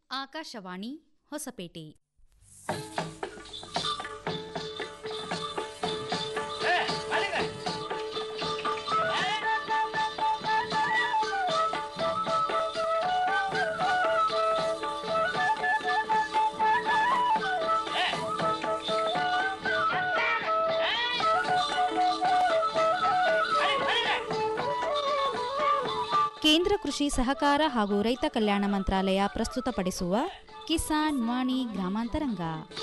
ಆಕಾಶವಾಣಿ ಹೊಸಪೇಟೆ ಕೇಂದ್ರ ಕೃಷಿ ಸಹಕಾರ ಹಾಗೂ ರೈತ ಕಲ್ಯಾಣ ಮಂತ್ರಾಲಯ ಪ್ರಸ್ತುತಪಡಿಸುವ ಕಿಸಾನ್ ವಾಣಿ ಗ್ರಾಮಾಂತರಂಗ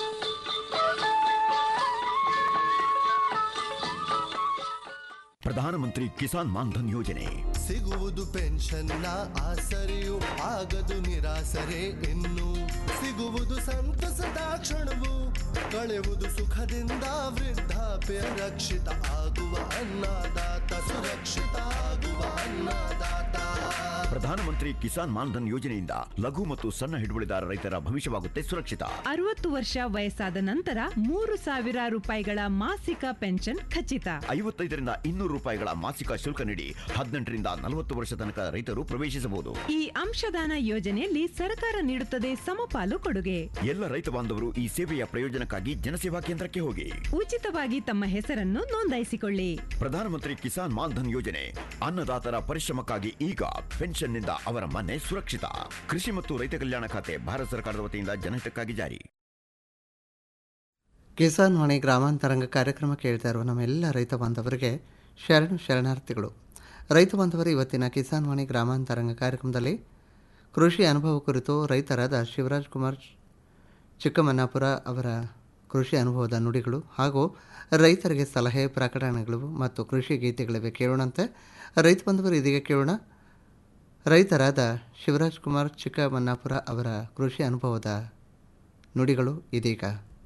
ಪ್ರಧಾನಮಂತ್ರಿ ಕಿಸಾನ್ ಮಾನ್ಧನ್ ಯೋಜನೆ ಸಿಗುವುದು ಪೆನ್ಷನ್ನ ಆಸರೆಯು ಆಗದು ನಿರಾಸರೆ ಇನ್ನು ಸಿಗುವುದು ಸಂತಸದ ಕ್ಷಣವು ಕಳೆಯುವುದು ಸುಖದಿಂದ ವೃದ್ಧಾಪ್ಯ ರಕ್ಷಿತ ಆಗುವ ಅನ್ನದಾತ ಸುರಕ್ಷಿತ ಆಗುವ ಅನ್ನದಾತ ಪ್ರಧಾನಮಂತ್ರಿ ಕಿಸಾನ್ ಮಾನ್ಧನ್ ಯೋಜನೆಯಿಂದ ಲಘು ಮತ್ತು ಸಣ್ಣ ಹಿಡುವಳಿದಾರ ರೈತರ ಭವಿಷ್ಯವಾಗುತ್ತೆ ಸುರಕ್ಷಿತ ಅರವತ್ತು ವರ್ಷ ವಯಸ್ಸಾದ ನಂತರ ಮೂರು ಸಾವಿರ ರೂಪಾಯಿಗಳ ಮಾಸಿಕ ಪೆನ್ಷನ್ ಖಚಿತ ಐವತ್ತೈದರಿಂದ ಇನ್ನೂರು ರೂಪಾಯಿಗಳ ಮಾಸಿಕ ಶುಲ್ಕ ನೀಡಿ ಹದಿನೆಂಟರಿಂದ ನಲವತ್ತು ವರ್ಷ ತನಕ ರೈತರು ಪ್ರವೇಶಿಸಬಹುದು ಈ ಅಂಶದಾನ ಯೋಜನೆಯಲ್ಲಿ ಸರ್ಕಾರ ನೀಡುತ್ತದೆ ಸಮಪಾಲು ಕೊಡುಗೆ ಎಲ್ಲ ರೈತ ಬಾಂಧವರು ಈ ಸೇವೆಯ ಪ್ರಯೋಜನಕ್ಕಾಗಿ ಜನಸೇವಾ ಕೇಂದ್ರಕ್ಕೆ ಹೋಗಿ ಉಚಿತವಾಗಿ ತಮ್ಮ ಹೆಸರನ್ನು ನೋಂದಾಯಿಸಿಕೊಳ್ಳಿ ಪ್ರಧಾನಮಂತ್ರಿ ಕಿಸಾನ್ ಮಾನ್ಧನ್ ಯೋಜನೆ ಅನ್ನದಾತರ ಪರಿಶ್ರಮಕ್ಕಾಗಿ ಈಗ ಪೆನ್ಷನ್ನಿಂದ ಅವರ ಮನೆ ಸುರಕ್ಷಿತ ಕೃಷಿ ಮತ್ತು ರೈತ ಕಲ್ಯಾಣ ಖಾತೆ ಭಾರತ ಸರ್ಕಾರದ ವತಿಯಿಂದ ಜನಹಿತಕ್ಕಾಗಿ ಜಾರಿ ಕಿಸಾನ್ ವಾಣಿ ಗ್ರಾಮಾಂತರಂಗ ಕಾರ್ಯಕ್ರಮ ಕೇಳ್ತಾ ಇರುವ ನಮ್ಮೆಲ್ಲ ರೈತ ಬಾಂಧವರಿಗೆ ಶರಣು ಶರಣಾರ್ಥಿಗಳು ರೈತ ಬಾಂಧವರು ಇವತ್ತಿನ ಕಿಸಾನ್ ವಾಣಿ ಗ್ರಾಮಾಂತರಂಗ ಕಾರ್ಯಕ್ರಮದಲ್ಲಿ ಕೃಷಿ ಅನುಭವ ಕುರಿತು ರೈತರಾದ ಶಿವರಾಜ್ ಕುಮಾರ್ ಚಿಕ್ಕಮನ್ನಾಪುರ ಅವರ ಕೃಷಿ ಅನುಭವದ ನುಡಿಗಳು ಹಾಗೂ ರೈತರಿಗೆ ಸಲಹೆ ಪ್ರಕಟಣೆಗಳು ಮತ್ತು ಕೃಷಿ ಗೀತೆಗಳಿವೆ ಕೇಳೋಣಂತೆ ರೈತ ಬಾಂಧವರು ಇದೀಗ ಕೇಳೋಣ ರೈತರಾದ ಶಿವರಾಜ್ ಕುಮಾರ್ ಚಿಕ್ಕಮನ್ನಾಪುರ ಅವರ ಕೃಷಿ ಅನುಭವದ ನುಡಿಗಳು ಇದೀಗ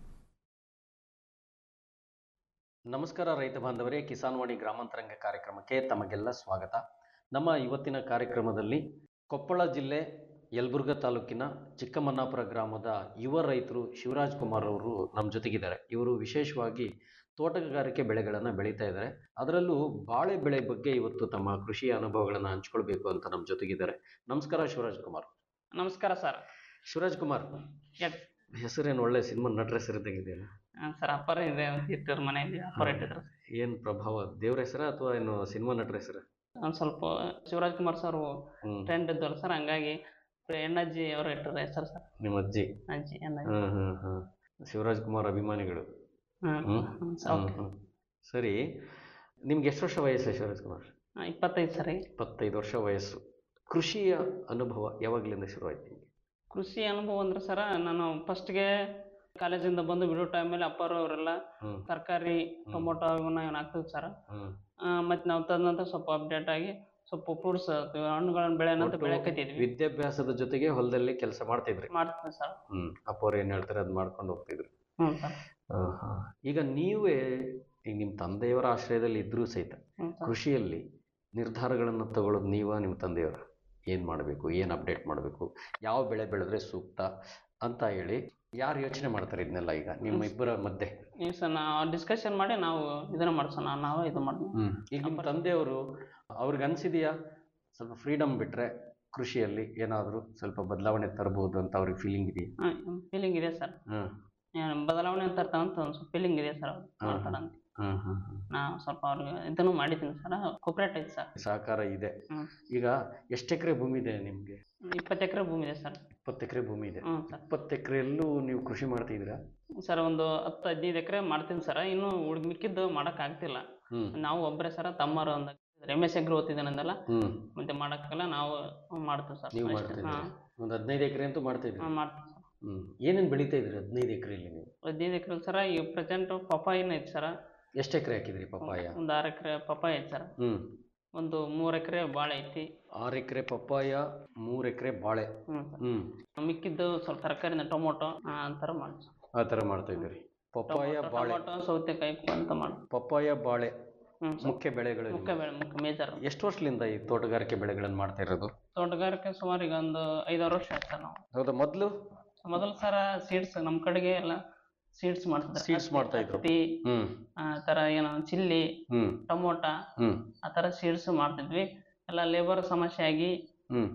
ನಮಸ್ಕಾರ ರೈತ ಬಾಂಧವರೇ ಕಿಸಾನ್ ವಾಣಿ ಗ್ರಾಮಾಂತರಂಗ ಕಾರ್ಯಕ್ರಮಕ್ಕೆ ತಮಗೆಲ್ಲ ಸ್ವಾಗತ ನಮ್ಮ ಇವತ್ತಿನ ಕಾರ್ಯಕ್ರಮದಲ್ಲಿ ಕೊಪ್ಪಳ ಜಿಲ್ಲೆ ಯಲಬುರ್ಗಾ ತಾಲೂಕಿನ ಚಿಕ್ಕಮನ್ನಾಪುರ ಗ್ರಾಮದ ಯುವ ರೈತರು ಶಿವರಾಜ್ ಕುಮಾರ್ ಅವರು ನಮ್ಮ ಜೊತೆಗಿದ್ದಾರೆ ಇವರು ವಿಶೇಷವಾಗಿ ತೋಟಗಾರಿಕೆ ಬೆಳೆಗಳನ್ನು ಬೆಳೀತಾ ಇದ್ದಾರೆ ಅದರಲ್ಲೂ ಬಾಳೆ ಬೆಳೆ ಬಗ್ಗೆ ಇವತ್ತು ತಮ್ಮ ಕೃಷಿಯ ಅನುಭವಗಳನ್ನು ಹಂಚ್ಕೊಳ್ಬೇಕು ಅಂತ ನಮ್ಮ ಜೊತೆಗಿದ್ದಾರೆ ನಮಸ್ಕಾರ ಶಿವರಾಜ್ ಕುಮಾರ್ ನಮಸ್ಕಾರ ಸರ್ ಶಿವರಾಜ್ ಕುಮಾರ್ Yes. ಹೆಸರೇನು ಒಳ್ಳೆ ಸಿನಿಮಾ ನಟರ ಹೆಸರಿದ್ದಾಗಿದೆಯಲ್ಲ ಸರ್ ಅಪ್ಪರ ಇದೆ ಇಟ್ಟಿರು ಮನೆಯಲ್ಲಿ ಅಪ್ಪರ ಇಟ್ಟಿದ್ರು ಏನು ಪ್ರಭಾವ ದೇವ್ರ ಹೆಸರ ಅಥವಾ ಏನು ಸಿನಿಮಾ ನಟರ ಹೆಸರ ಒಂದು ಸ್ವಲ್ಪ ಶಿವರಾಜ್ ಕುಮಾರ್ ಸರ್ ಹ್ಮ್ ಟ್ರೆಂಡ್ ಇದ್ದವ್ರು ಸರ್ ಹಂಗಾಗಿ ಎಣ್ಣಜ್ಜಿ ಅವರು ಇಟ್ಟರು ಹೆಸರು ಸರ್ ನಿಮ್ಮ ಅಜ್ಜಿ ಅಜ್ಜಿ ಎಣ್ಣಜ್ಜಿ ಹ್ಮ್ ಹ್ಮ್ ಹ್ಮ್ ಶಿವರಾಜ್ ಕುಮಾರ್ ಅಭಿಮಾನಿಗಳು ಹ್ಮ್ ಹ್ಮ್ ಹ್ಮ್ ಸರ್ ಹ್ಮ್ ಓಕೆ ಹ್ಮ್. ಸರಿ ನಿಮ್ಗೆ ಎಷ್ಟು ವರ್ಷ ವಯಸ್ಸು ಶಿವರಾಜ್ ಕುಮಾರ್ ಇಪ್ಪತ್ತೈದು ಸರಿ ಇಪ್ಪತ್ತೈದು ವರ್ಷ ವಯಸ್ಸು ಕೃಷಿಯ ಅನುಭವ ಯಾವಾಗಲಿಂದ ಶುರುವಾಯ್ತು ನಿಮಗೆ ಕೃಷಿ ಅನುಭವ ಅಂದ್ರೆ ಸರ ನಾನು ಫಸ್ಟ್ಗೆ ಕಾಲೇಜಿಂದ ಬಂದು ಬಿಡೋ ಟೈಮಲ್ಲಿ ಅಪ್ಪರು ಅವರೆಲ್ಲ ಹ್ಮ್ ತರಕಾರಿ ಟೊಮೊಟೊ ಇವನ್ನ ಏನು ಹಾಕ್ತಿವಿ ಸರ್ ಹ್ಮ್ ಮತ್ತು ನಾವು ತದನಂತರ ಸ್ವಲ್ಪ ಅಪ್ಡೇಟ್ ಆಗಿ ಸ್ವಲ್ಪ ಫ್ರೂಟ್ಸ್ ಹಣ್ಣುಗಳನ್ನ ಬೆಳೆಯನಂತ ಒಟ್ಟು ಬೆಳೆಕತ್ತಿದ್ವಿ ವಿದ್ಯಾಭ್ಯಾಸದ ಜೊತೆಗೆ ಹೊಲದಲ್ಲಿ ಕೆಲಸ ಮಾಡ್ತಿದ್ರಿ ಮಾಡ್ತೀವಿ ಸರ್ ಹ್ಮ್ ಅಪ್ಪವ್ರು ಏನ್ ಹೇಳ್ತಾರೆ ಅದ್ ಮಾಡ್ಕೊಂಡು ಹೋಗ್ತಿದ್ರು ಹ್ಞೂ ಸರ್ ಆ, ಹಾ. ಈಗ ನೀವೇ ಈಗ ನಿಮ್ಮ ತಂದೆಯವರ ಆಶ್ರಯದಲ್ಲಿ ಇದ್ರೂ ಸಹಿತ ಹ್ಞೂ ಸರ್ ಕೃಷಿಯಲ್ಲಿ ನಿರ್ಧಾರಗಳನ್ನು ತಗೊಳ್ಳೋದು ನೀವ ನಿಮ್ಮ ತಂದೆಯವರ ಏನು ಮಾಡಬೇಕು ಏನು ಅಪ್ಡೇಟ್ ಮಾಡಬೇಕು ಯಾವ ಬೆಳೆ ಬೆಳೆದ್ರೆ ಸೂಕ್ತ ಅಂತ ಹೇಳಿ ಯಾರು ಯೋಚನೆ ಮಾಡ್ತಾರೆ ಇದನ್ನೆಲ್ಲ ಈಗ ನಿಮ್ಮ ಇಬ್ಬರ ಮಧ್ಯೆ ನೀವು ಸರ್ ನಾವು ಡಿಸ್ಕಷನ್ ಮಾಡಿ ನಾವು ಇದನ್ನ ಮಾಡ್ಸೋಣ ನಾವು ಇದು ಮಾಡೋಣ ಈಗ ನಿಮ್ಮ ತಂದೆಯವರು ಅವ್ರಿಗೆ ಅನ್ಸಿದೆಯಾ ಸ್ವಲ್ಪ ಫ್ರೀಡಮ್ ಬಿಟ್ರೆ ಕೃಷಿಯಲ್ಲಿ ಏನಾದರೂ ಸ್ವಲ್ಪ ಬದಲಾವಣೆ ತರಬಹುದು ಅಂತ ಅವ್ರಿಗೆ ಫೀಲಿಂಗ್ ಇದೆಯಾ ಫೀಲಿಂಗ್ ಇದೆ ಸರ್ ಹ್ಮ್ ಬದಲಾವಣೆ ಅಂತ ಅಂತ ಒಂದು ಸ್ವಲ್ಪ ಫೀಲಿಂಗ್ ಇದೆ ಸರ್ ಮಾಡ್ತಾರ ಅಂತ ಹ್ಮ್ ಹ್ಮ್ ಹ್ಮ್ ನಾವು ಸ್ವಲ್ಪ ಅವ್ರಿಗೆ ಇದನ್ನು ಮಾಡಿದ್ದೀನಿ ಸರ್ ಕೊಪ್ರೇಟ್ ಐತೆ ಸರ್ ಸಹಕಾರ ಇದೆ ಹ್ಞೂ ಈಗ ಎಷ್ಟು ಎಕರೆ ಭೂಮಿ ಇದೆ ನಿಮಗೆ ಇಪ್ಪತ್ತು ಎಕರೆ ಭೂಮಿ ಇದೆ ಸರ್ ಇಪ್ಪತ್ತು ಎಕರೆ ಭೂಮಿ ಇದೆ ಹ್ಞೂ ಸರ್ ಇಪ್ಪತ್ತು ಎಕರೆಯಲ್ಲೂ ನೀವು ಕೃಷಿ ಮಾಡ್ತಿದ್ದೀರಾ ಸರ್ ಒಂದು ಹತ್ತು ಹದಿನೈದು ಎಕರೆ ಮಾಡ್ತೀನಿ ಸರ್ ಇನ್ನೂ ಉಳ್ದ ಮಿಕ್ಕಿದ್ದು ಮಾಡೋಕ್ಕಾಗ್ತಿಲ್ಲ ಹ್ಮ್ ನಾವು ಒಬ್ಬರೇ ಸರ ತಮ್ಮರು ಒಂದು ರಮೇಶ್ ಅಗ್ರಿ ಓದ್ತಿದ್ದಾನಂದಲ್ಲ ಹ್ಮ್ ಮತ್ತೆ ಮಾಡೋಕ್ಕಾಗಲ್ಲ ನಾವು ಮಾಡ್ತೀವಿ ಸರ್ ನೀವು ಅಷ್ಟೇ. ಮಾಡ್ತಿದ್ದೀರಾ ಹಾಂ ಒಂದು ಹದಿನೈದು ಎಕರೆ ಅಂತೂ ಮಾಡ್ತಿದ್ದೀರಿ ಹಾಂ ಮಾಡ್ತೀವಿ ಸರ್ ಹ್ಮ್ ಏನೇನು ಬೆಳೀತಾ ಇದ್ರಿ ಹದಿನೈದು ಎಕರೆಯಲ್ಲಿ ನೀವು ಹದಿನೈದು ಎಕರೆ ಸರ ಈ ಪ್ರೆಸೆಂಟ್ ಪಪ್ಪಾಯಿನ ಐತೆ ಸರ್ ಎಷ್ಟು ಎಕರೆ ಹಾಕಿದ್ರಿ ಪಪ್ಪಾಯ ಒಂದು ಆರು ಎಕರೆ ಪಪ್ಪಾಯ ಐತೆ ಸರ್ ಹ್ಮ್ ಒಂದು ಮೂರು ಎಕರೆ ಬಾಳೆ ಐತಿ ಆರು ಎಕರೆ ಪಪ್ಪಾಯ ಮೂರು ಎಕರೆ ಬಾಳೆ ಹ್ಞೂ ಸರ್ ಹ್ಮ್ ಮಿಕ್ಕಿದ್ದು ಸ್ವಲ್ಪ ತರಕಾರಿನ ಟೊಮೊಟೊ ಆ ಥರ ಮಾಡಿ ಆ ಥರ ಮಾಡ್ತಾ ಇದ್ದೀರಿ ಪಪ್ಪಾಯ ಬಾಳೆ ಟೊಮೊಟೊ ಸೌತೆಕಾಯಿ ಅಂತ ಮಾಡಿ ಪಪ್ಪಾಯ ಬಾಳೆ ಹ್ಞೂ ಸರ್ ಮುಖ್ಯ ಬೆಳೆಗಳು ಮುಖ್ಯ ಬೆಳೆ ಮುಖ್ಯ ಮೇಜರ್ ಎಷ್ಟು ವರ್ಷದಿಂದ ಈ ತೋಟಗಾರಿಕೆ ಬೆಳೆಗಳನ್ನು ಮಾಡ್ತಾ ಇರೋದು ತೋಟಗಾರಿಕೆ ಸುಮಾರು ಈಗ ಒಂದು ಐದಾರು ವರ್ಷ ಆಯ್ತು ಸರ್ ನಾವು ಹೌದಾ ಮೊದಲು ಮೊದಲು ಸರ ಸೀಡ್ಸ್ ನಮ್ಮ ಕಡೆಗೆ ಎಲ್ಲ ಸೀಡ್ಸ್ ಮಾಡ್ತಿದ್ರು Seeds ಮಾಡ್ತಾ ಇದ್ರು. ಹತ್ತಿ ಹ್ಮ್ ಆ ಥರ ಏನೋ ಚಿಲ್ಲಿ ಹ್ಮ್ ಟೊಮೊಟ ಹ್ಮ್ ಆ ಥರ ಸೀಡ್ಸ್ ಮಾಡ್ತಿದ್ವಿ ಎಲ್ಲ ಲೇಬರ್ ಸಮಸ್ಯೆ ಆಗಿ ಹ್ಮ್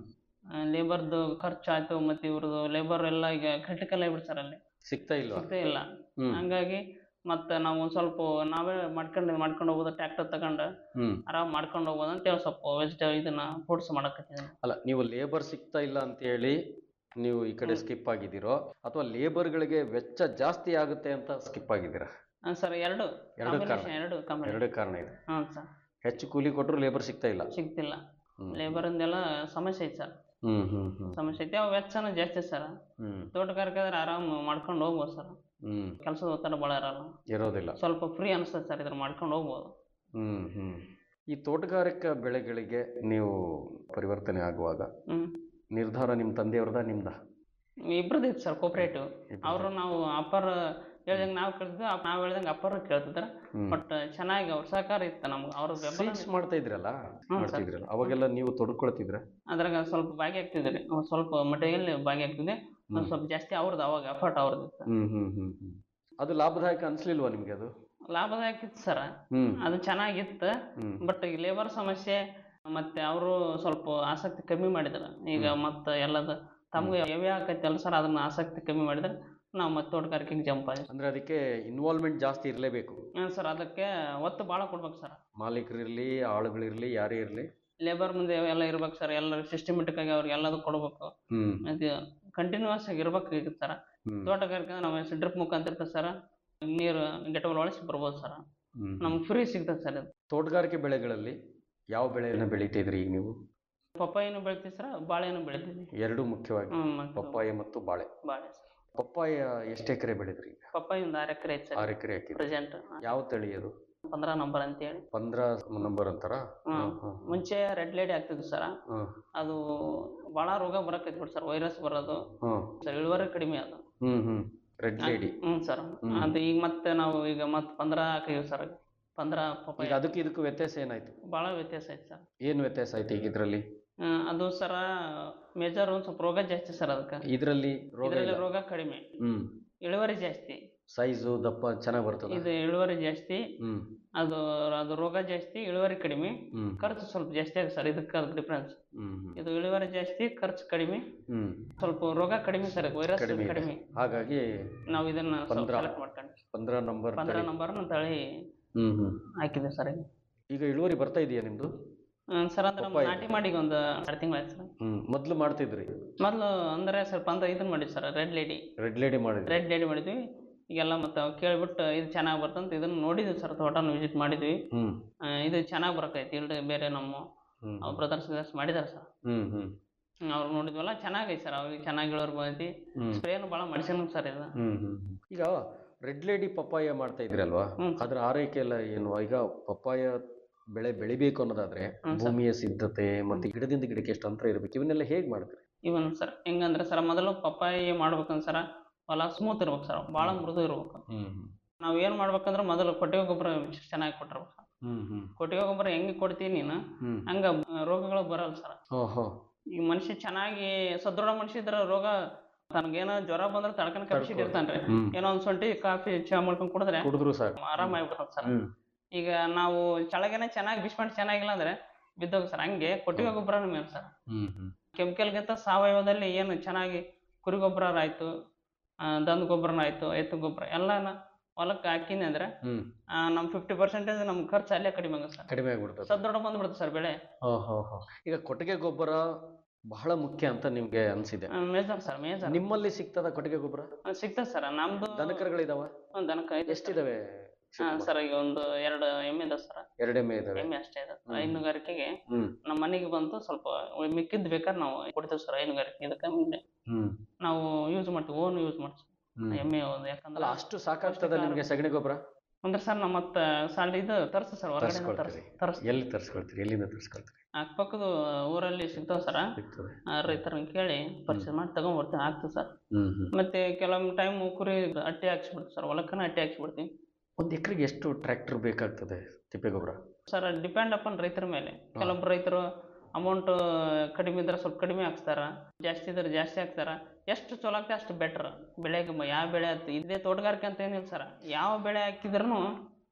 ಲೇಬರ್ದು ಖರ್ಚು ಆಯ್ತು ಮತ್ತು ಇವ್ರದ್ದು ಲೇಬರ್ ಎಲ್ಲ ಈಗ ಕ್ರಿಟಿಕಲ್ ಆಗ್ಬಿಟ್ಟು ಸರ್ ಅಲ್ಲಿ ಸಿಗ್ತಾ ಇಲ್ವಾ ಸಿಗ್ತೇ ಇಲ್ಲ ಹ್ಮ್ ಹಂಗಾಗಿ ಮತ್ತೆ ನಾವು ಒಂದು ಸ್ವಲ್ಪ ನಾವೇ ಮಾಡ್ಕೊಂಡು ಮಾಡ್ಕೊಂಡು ಹೋಗೋದು ಟ್ರ್ಯಾಕ್ಟರ್ ತಗೊಂಡು ಹ್ಮ್ ಆರಾಮ್ ಮಾಡ್ಕೊಂಡು ಹೋಗೋದು ಅಂತೇಳಿ ಸ್ವಲ್ಪ ವೆಜಿಟೇಬಲ್ ಇದನ್ನ ಫುಡ್ಸ್ ಮಾಡಕತ್ತಿದ್ದೀನಿ ಅಲ್ಲ ನೀವು ಲೇಬರ್ ಸಿಗ್ತಾ ಇಲ್ಲ ಅಂತ ಹೇಳಿ ನೀವು ಈ ಕಡೆ ಹ್ಮ್. ಸ್ಕಿಪ್ ಆಗಿದ್ದೀರೋ ಅಥವಾ ಲೇಬರ್ಗಳಿಗೆ ವೆಚ್ಚ ಜಾಸ್ತಿ ಆಗುತ್ತೆ ಅಂತ ಸ್ಕಿಪ್ ಆಗಿದ್ದೀರಾ ಹಾಂ ಸರ್ ಎರಡು ಎರಡು ಕಾರಣ combination, ಎರಡು ಕಂಬೈನ್ ಎರಡು ಕಾರಣ ಇದೆ ಹ್ಞೂ ಸರ್ ಹೆಚ್ಚು ಕೂಲಿ ಕೊಟ್ಟರು ಲೇಬರ್ ಸಿಗ್ತಾ ಇಲ್ಲ ಸಿಗ್ತಿಲ್ಲ ಹ್ಮ್. ಲೇಬರಿಂದೆಲ್ಲ ಸಮಸ್ಯೆ ಐತೆ ಸರ್ ಹ್ಮ್ ಹ್ಮ್ ಹ್ಮ್ ಸಮಸ್ಯೆ ಐತೆ ಅವು ವೆಚ್ಚನೂ ಜಾಸ್ತಿ ಸರ್ ಹ್ಮ್ ತೋಟಗಾರಿಕೆ ಆದ್ರೆ ಆರಾಮ್ ಮಾಡ್ಕೊಂಡು ಹೋಗ್ಬೋದು ಸರ್ ಹ್ಮ್ ಕೆಲಸದ ಒತ್ತಡ ಭಾಳ ಇರಲ್ಲ ಇರೋದಿಲ್ಲ ಸ್ವಲ್ಪ ಫ್ರೀ ಅನಿಸ್ತದೆ ಸರ್ ಇದ್ರ ಮಾಡ್ಕೊಂಡು ಹೋಗ್ಬೋದು ಹ್ಮ್ ಹ್ಮ್ ಈ ತೋಟಗಾರಿಕಾ ಬೆಳೆಗಳಿಗೆ ನೀವು ಪರಿವರ್ತನೆ ಆಗುವಾಗ ಹ್ಞೂ ನಿರ್ಧಾರ ನಿಮ್ಮ ತಂದೆಯವ್ರದ ನಿಮ್ದ ಇಬ್ರದ್ದು ಇತ್ತು ಸರ್ ಕೋಪ್ರೇಟಿವ್ ಅವರು ನಾವು ಅಪ್ಪರ್ ಹೇಳ್ದಂಗೆ ನಾವು ಕೇಳ್ತಿದ್ವಿ ನಾವು ಹೇಳ್ದಂಗೆ ಅಪ್ಪರು ಕೇಳ್ತಿದ್ರು ಬಟ್ ಚೆನ್ನಾಗಿ ಅವ್ರ ಸಹಕಾರ ಇತ್ತು ನಮ್ಗೆ ಅವ್ರ ಬೆಂಬಲ ಸೀಡ್ಸ್ ಮಾಡ್ತಾ ಇದ್ರಲ್ಲ ಹ್ಮ್, ಮಾಡ್ತಾ ಸರ್. ಇದ್ರಲ್ಲ ಅವಾಗೆಲ್ಲ ನೀವು ತೊಡ್ಕೊಳ್ತಿದ್ರ ಅದ್ರಾಗ ಸ್ವಲ್ಪ ಭಾಗಿಯಾಗ್ತಿದ್ರಿ ಒಂದ್ ಸ್ವಲ್ಪ ಮಟ್ಟಿಗೆಲ್ಲಿ ಭಾಗಿಯಾಗ್ತಿದ್ದೆ ಒಂದು ಸ್ವಲ್ಪ ಜಾಸ್ತಿ ಅವ್ರದ್ದು ಅವಾಗ ಎಫರ್ಟ್ ಅವ್ರದ್ದು ಇತ್ತು ಹ್ಮ್ ಹ್ಮ್ ಹ್ಮ್ ಹ್ಮ್ ಅದು ಲಾಭದಾಯಕ ಅನ್ಸ್ಲಿಲ್ವಾ ನಿಮ್ಗೆ ಅದು ಲಾಭದಾಯಕ ಇತ್ತು ಸರ್ ಹ್ಮ್ ಅದು ಚೆನ್ನಾಗಿತ್ತು ಹ್ಮ್ ಬಟ್ ಈ ಲೇಬರ್ ಸಮಸ್ಯೆ ಮತ್ತೆ ಅವರು ಸ್ವಲ್ಪ ಆಸಕ್ತಿ ಕಮ್ಮಿ ಮಾಡಿದ್ರು ಈಗ ಮತ್ತೆ ಎಲ್ಲದ ತಮ್ಗೆ ಹೆವಿ ಆಕೈತಲ್ಲ ಸರ್ ಅದನ್ನ ಆಸಕ್ತಿ ಕಮ್ಮಿ ಮಾಡಿದ್ರೆ ನಾವು ಮತ್ತೆ ತೋಟಗಾರಿಕೆಗೆ ಜಂಪ್ ಆದ್ವಿ ಅಂದ್ರೆ ಅದಕ್ಕೆ ಇನ್ವಾಲ್ವ್ಮೆಂಟ್ ಜಾಸ್ತಿ ಇರಲೇಬೇಕು ಹಾಂ ಸರ್ ಅದಕ್ಕೆ ಒತ್ತು ಭಾಳ ಕೊಡ್ಬೇಕು ಸರ್ ಮಾಲೀಕರಿರ್ಲಿ ಆಳುಗಳಿರ್ಲಿ ಯಾರೇ ಇರ್ಲಿ ಲೇಬರ್ ಮುಂದೆ ಎಲ್ಲ ಇರ್ಬೇಕು ಸರ್ ಎಲ್ಲ ಸಿಸ್ಟಮೆಟಿಕ್ ಆಗಿ ಅವ್ರಿಗೆ ಎಲ್ಲದೂ ಕೊಡ್ಬೇಕು ಹ್ಮ್ ಅದು ಕಂಟಿನ್ಯೂಸ್ ಆಗಿ ಇರ್ಬೇಕು ಸರ್ ಹ್ಮ್ ತೋಟಗಾರಿಕೆ ನಾವು ಡ್ರಿಪ್ ಮುಖಾಂತರ ಇರ್ತದೆ ಸರ್ ನೀರು ಗೆಟಬಲ್ ಒಳಸಿ ಬರ್ಬೋದು ಸರ್ ಹ್ಮ್. ನಮ್ಗೆ ಫ್ರೀ ಸಿಗ್ತದೆ ಸರ್ ಇದು ತೋಟಗಾರಿಕೆ ಬೆಳೆಗಳಲ್ಲಿ ಯಾವ ಬೆಳೆಯನ್ನು ಬೆಳಿತಿದ್ರಿ ಈಗ ನೀವು ಪಪ್ಪಾಯಿನೂ ಬೆಳಿತೀವಿ ಸರ್ ಬಾಳೆನೂ ಬೆಳಿತೀವಿ ಎರಡು ಮುಖ್ಯವಾಗಿ ಹ್ಞೂ ಮತ್ತು ಪಪ್ಪಾಯ ಮತ್ತು ಬಾಳೆ ಬಾಳೆ ಸರ್ ಪಪ್ಪಾಯ ಎಷ್ಟು ಎಕರೆ ಬೆಳೆದ್ರಿ ಈಗ ಪಪ್ಪಾಯಿ ಒಂದು ಆರು ಎಕರೆ ಐತೆ ಆರು ಸರ್ ಎಕರೆ ಹಾಕಿದ್ರಿ ಪ್ರೆಸೆಂಟ್ ಯಾವ ತಳಿ ಅದು ಪಂದ್ರ ನಂಬರ್ ಅಂತೇಳಿ ಪಂದ್ರ ನಂಬರ್ ಅಂತಾರ ಹ್ಮ್. ಮುಂಚೆ ರೆಡ್ ಲೇಡಿ ಆಗ್ತಿದ್ದು ಸರ್ ಅದು ಭಾಳ ರೋಗ ಬರಕೈತಿ ಬಿಡಿ ಸರ್ ವೈರಸ್ ಬರೋದು ಸರ್ ಇಳುವರಿ ಕಡಿಮೆ ಅದು ಹ್ಮ್ ಹ್ಮ್ ರೆಡ್ ಲೇಡಿ ಹ್ಞೂ ಸರ್ ಹ್ಮ್. ಅದು ಈಗ ಮತ್ತೆ ನಾವು ಈಗ ಮತ್ತೆ ಪಂದ್ರ ಹಾಕಿವಿ ಸರ್ ಪಂದ್ರ ಪಪ್ಪಾಯಿ ಈಗ ಅದಕ್ಕೆ ಇದಕ್ಕೂ ವ್ಯತ್ಯಾಸ ಏನಾಯ್ತು ಭಾಳ ವ್ಯತ್ಯಾಸ ಐತೆ ಸರ್ ಏನು ವ್ಯತ್ಯಾಸ ಆಯ್ತು ಈಗ ಇದ್ರಲ್ಲಿ ಆ, ಅದು ಸರ ಮೇಜರ್ ಒಂದು ಸ್ವಲ್ಪ ರೋಗ ಜಾಸ್ತಿ ಸರ್ ಅದಕ್ಕೆ ಇದರಲ್ಲಿ ರೋಗ ಇದರಲ್ಲಿ ಇಲ್ಲ. ರೋಗ ಕಡಿಮೆ ಹ್ಮ್ ಇಳುವರಿ ಜಾಸ್ತಿ ಸೈಜು ದಪ್ಪ ಚೆನ್ನಾಗಿ ಬರ್ತದ ಇದು ಇಳುವರಿ ಜಾಸ್ತಿ ಹ್ಮ್ ಅದು ಅದು ರೋಗ ಜಾಸ್ತಿ ಇಳುವರಿ ಕಡಿಮೆ ಹ್ಮ್ ಖರ್ಚು ಸ್ವಲ್ಪ ಜಾಸ್ತಿ ಆಗುತ್ತೆ ಸರ್ ಇದಕ್ಕೆ ಅದಕ್ಕೆ ಡಿಫ್ರೆನ್ಸ್ ಹ್ಮ್ ಹ್ಮ್ ಇದು ಇಳುವರಿ ಜಾಸ್ತಿ ಖರ್ಚು ಕಡಿಮೆ ಹ್ಮ್ ಸ್ವಲ್ಪ ರೋಗ ಕಡಿಮೆ ಸರ್ ವೈರಸ್ ಕಡಿಮೆ ಇದೆ. ಕಡಿಮೆ ಹಾಗಾಗಿ ನಾವು ಇದನ್ನ ಪಂದ್ರ. ಸೆಲೆಕ್ಟ್ ಮಾಡ್ಕೊಂಡು ಪಂದ್ರ ನಂಬರ್ ಪಂದ್ರ ನಂಬರ್ನ ತಳಿ ಹ್ಮ್ ಹ್ಮ್ ಹಾಕಿದೆ ಸರ್ ಈಗ ಈಗ ಇಳುವರಿ ಬರ್ತಾ ಇದೆಯಾ ನಿಮ್ದು ಸರ್ ಅಂದ್ರೆ ಪಪ್ಪಾಯ. ನಾಟಿ ಮಾಡಿ ಈಗ ಒಂದು ಎರಡು ತಿಂಗಳಾಯ್ತು ಸರ್ ಹ್ಮ್ ಮೊದ್ಲು ಮಾಡ್ತಿದ್ರಿ ಮೊದಲು ಅಂದ್ರೆ ಸ್ವಲ್ಪ ಅಂದ್ರೆ ಇದನ್ನ ಮಾಡಿದ್ವಿ sir red lady red lady ಮಾಡಿದ್ರಿ ರೆಡ್ ಲೇಡಿ ಮಾಡಿದ್ವಿ ಈಗೆಲ್ಲ ಮತ್ತೆ ಕೇಳ್ಬಿಟ್ಟು ಇದು ಚೆನ್ನಾಗಿ ಬರ್ತಂತ ಇದನ್ನ ನೋಡಿದ್ವಿ ಸರ್ ತೋಟನ ವಿಸಿಟ್ ಮಾಡಿದ್ವಿ ಹ್ಮ್ ಆ, ಇದು ಚೆನ್ನಾಗಿ ಬರಕೈತಿ ಇಲ್ರಿ ಬೇರೆ ನಮ್ಮ ಹ್ಮ್ ಬ್ರದರ್ಸ್ ಗಿದರ್ಸ್ ಮಾಡಿದಾರೆ ಸರ್ ಹ್ಮ್ ಹ್ಮ್ ಅವ್ರು ನೋಡಿದ್ವಲ್ಲ ಚೆನ್ನಾಗೈತೆ ಸರ್ ಅವ್ರಿಗೆ ಚೆನ್ನಾಗಿ ಇಳುವರಿ ಬಂದೈತಿ ಹ್ಮ್ ಸ್ಪ್ರೇನು ಭಾಳ ಮಾಡಿಸ್ಯಾನ ಸರ್ ಇದು ಹ್ಮ್ ಹ್ಮ್ ಈಗ ರೆಡ್ ಲೇಡಿ ಪಪ್ಪಾಯ ಮಾಡ್ತಾ ಇದ್ರಲ್ವಾ ಹ್ಮ್. ಅದ್ರ ಆರೈಕೆ ಎಲ್ಲ ಏನು ಈಗ ಪಪ್ಪಾಯ ಬೆಳೆ ಬೆಳಿಬೇಕು ಅನ್ನೋದಾದ್ರೆ ಹ್ಮ್ ಸರ್. ಭೂಮಿಯ ಸಿದ್ಧತೆ ಮತ್ತೆ ಗಿಡದಿಂದ ಗಿಡಕ್ಕೆ ಎಷ್ಟು ಅಂತರ ಇರಬೇಕು ಇವನ್ನೆಲ್ಲ ಹೇಗ್ ಮಾಡ್ತೀರಿ ಇವನ್ ಸರ್ ಹೆಂಗಂದ್ರೆ ಸರ್ ಮೊದಲು ಪಪ್ಪಾಯಿ ಮಾಡ್ಬೇಕಂದ್ರೆ ಸರ್ ಹೊಲ ಸ್ಮೂತ್ ಇರ್ಬೇಕು ಸರ್ ಭಾಳ ಮೃದು ಇರ್ಬೇಕು ಹ್ಮ್ ನಾವು ಏನು ಮಾಡ್ಬೇಕಂದ್ರೆ ಮೊದಲು ಕೊಟ್ಟಿಗೆ ಗೊಬ್ಬರ ಚೆನ್ನಾಗಿ ಕೊಟ್ಟಿರ್ಬೇಕು ಸರ್ ಹ್ಮ್ ಹ್ಮ್ ಕೊಟ್ಟಿಗೆ ಗೊಬ್ಬರ ಹೆಂಗೆ ಕೊಡ್ತೀನಿ ನೀನು ಹ್ಮ್ ಹಂಗ ಆ, ರೋಗಗಳು ಬರಲ್ಲ ಸರ್ ಓಹೋ ಈ ಮನುಷ್ಯ ಚೆನ್ನಾಗಿ ಸದೃಢ ಮನುಷ್ಯ ಇದ್ರ ರೋಗ ತನಗೇನೋ ಜ್ವರ ಬಂದ್ರೆ ತಡ್ಕೊಂಡು ಕಪ್ಸಿಟ್ ಇರ್ತಾನ್ರಿ ಹ್ಮ್ ಏನೋ ಒಂದ್ ಶುಂಠಿ ಕಾಫಿ ಚಾ ಮಾಡ್ಕೊಂಡು ಕುಡಿದ್ರೆ ಕುಡಿದ್ರು ಸಾಕು ಆರಾಮಾಗ್ಬಿಡ್ತಾನೆ ಸರ್ ಹ್ಮ್ ಈಗ ನಾವು ಚಳಗೇನೆ ಚೆನ್ನಾಗಿ ಬಿಸ್ಮೆಂಟ್ ಚೆನ್ನಾಗಿಲ್ಲ ಅಂದ್ರೆ ಬಿದ್ದೋಗ ಸರ್ ಹಂಗೆ ಕೊಟ್ಟಿಗೆ ಗೊಬ್ಬರನೇ ಮೇನ್ ಸರ್ ಹ್ಮ್ ಹ್ಮ್ ಕೆಮಿಕಲ್ಗಿಂತ ಸಾವಯವದಲ್ಲಿ ಏನು ಚೆನ್ನಾಗಿ ಕುರಿ ಗೊಬ್ಬರ ಆಯ್ತು ಆ, ದನದ ಗೊಬ್ಬರನ ಆಯ್ತು ಎತ್ತು ಗೊಬ್ಬರ ಎಲ್ಲನ ಹೊಲಕ್ಕೆ ಹಾಕಿನಿ ಅಂದ್ರೆ ಹ್ಮ್ ಆ, ನಮ್ ಫಿಫ್ಟಿ ಪರ್ಸೆಂಟೇಜ್ ನಮ್ ಖರ್ಚು ಅಲ್ಲೇ ಕಡಿಮೆ ಆಗುತ್ತೆ ಸರ್ ಕಡಿಮೆ ಆಗ್ಬಿಡ್ತದೆ ಸದೃಢ ಬಂದ್ಬಿಡುತ್ತೆ ಸರ್ ಬೆಳೆ ಓಹೋ ಹೋ ಈಗ ಕೊಟ್ಟಿಗೆ ಗೊಬ್ಬರ ಬಹಳ ಮುಖ್ಯ ಅಂತ ನಿಮ್ಗೆ ಅನ್ಸಿದೆ ಮೇಜರ್ ಸರ್ ಮೇಜರ್ ನಿಮ್ಮಲ್ಲಿ ಸಿಗ್ತದ ಕೊಟ್ಟಿಗೆ ಗೊಬ್ಬರ ಸಿಗ್ತದೆ ಸರ್ ನಮ್ದು ದನಕರುಗಳಿದಾವ ಒಂದ್ ದನಕ್ಕೆ ಐದು ಎಷ್ಟಿದಾವೆ ಸರ್ ಈಗ ಒಂದು ಎರಡು ಎಮ್ಮೆ ಇದೆ ಸರ್ ಎರಡೇ ಮೇ ಇದಾವೆ ಎಮ್ಮೆ ಅಷ್ಟೇ ಇದೆ ಹ್ಮ್. ಹೈನುಗಾರಿಕೆಗೆ ಹ್ಮ್ ನಮ್ಮ ಮನೆಗೆ ಬಂತು ಸ್ವಲ್ಪ ಮಿಕ್ಕಿದ್ ಬೇಕಾದ್ರೆ ನಾವು ಕೊಡ್ತೀವಿ ಸರ್ ಹೈನುಗಾರಿಕೆ ಇದಕ್ಕೆ ಮುಂದೆ ಹ್ಮ್ ನಾವು ಯೂಸ್ ಮಾಡ್ತೀವಿ ಓನ್ ಯೂಸ್ ಮಾಡ್ತೀವಿ ಹ್ಮ್ ಎಮ್ಮೆ ಒಂದು ಅಲ್ಲ ಯಾಕಂದ್ರೆ ಅಷ್ಟು ಸಾಕಾಗ್ತದ ನಿಮ್ಗೆ ಸಗಣಿ ಗೊಬ್ಬರ ಅಂದ್ರೆ ಸರ್ ನಮ್ಮ ಮತ್ತೆ ಸಾಲ ಇದು ತರಿಸ್ತೀವಿ ಸರ್ ಹೊರಗಡೆ ತರಿಸ್ಕೊಳ್ತೀರಿ ತರಿಸ್ತೀವಿ ಎಲ್ಲಿ ತರಿಸ್ಕೊಳ್ತೀರಿ ಎಲ್ಲಿಂದ ತರಿಸ್ಕೊಳ್ತೀರಿ ಅಕ್ಕಪಕ್ಕದ ಊರಲ್ಲಿ ಸಿಗ್ತಾವ ಸರ್ ಸಿಗ್ತದೆ ರೈತರನ್ನ ಕೇಳಿ ಪರ್ಚೇಸ್ ಮಾಡಿ ತಗೊಂಡ್ಬರ್ತೀವಿ ಹಾಕ್ತೀವಿ ಸರ್ ಹ್ಮ್ ಹ್ಮ್ ಮತ್ತೆ ಕೆಲವೊಂದು ಟೈಮ್ ಕುರಿ ಅಟ್ಟಿ ಹಾಕ್ಸ್ಬಿಡ್ತೀವಿ ಸರ್ ಹೊಲಕ್ಕನ ಅಟ್ಟಿ ಹಾಕ್ಸ್ಬಿಡ್ತೀವಿ ಒಂದ್ ಎಕರೆಗೆ ಎಷ್ಟು ಟ್ರ್ಯಾಕ್ಟರ್ ಬೇಕಾಗ್ತದೆ ತಿಪ್ಪೆ ಗೊಬ್ಬರ ಸರ್ ಡಿಪೆಂಡ್ ಅಪಾನ್ ರೈತರ ಮೇಲೆ ಕೆಲವೊಬ್ರು ರೈತರು ಅಮೌಂಟ್ ಕಡಿಮೆ ಇದ್ರೆ ಸ್ವಲ್ಪ ಕಡಿಮೆ ಹಾಕ್ತಾರ ಜಾಸ್ತಿ ಇದ್ರೆ ಜಾಸ್ತಿ ಹಾಕ್ತಾರ ಎಷ್ಟು ಚಲೋ ಆಗ್ತದೆ ಅಷ್ಟು ಬೆಟ್ರ್ ಬೆಳೆಗೆ ಮ- ಯಾವ ಬೆಳೆ ಆಯ್ತು ಇದೇ ತೋಟಗಾರಿಕೆ ಅಂತ ಏನಿಲ್ಲ ಸರ್ ಯಾವ ಬೆಳೆ ಹಾಕಿದ್ರೂ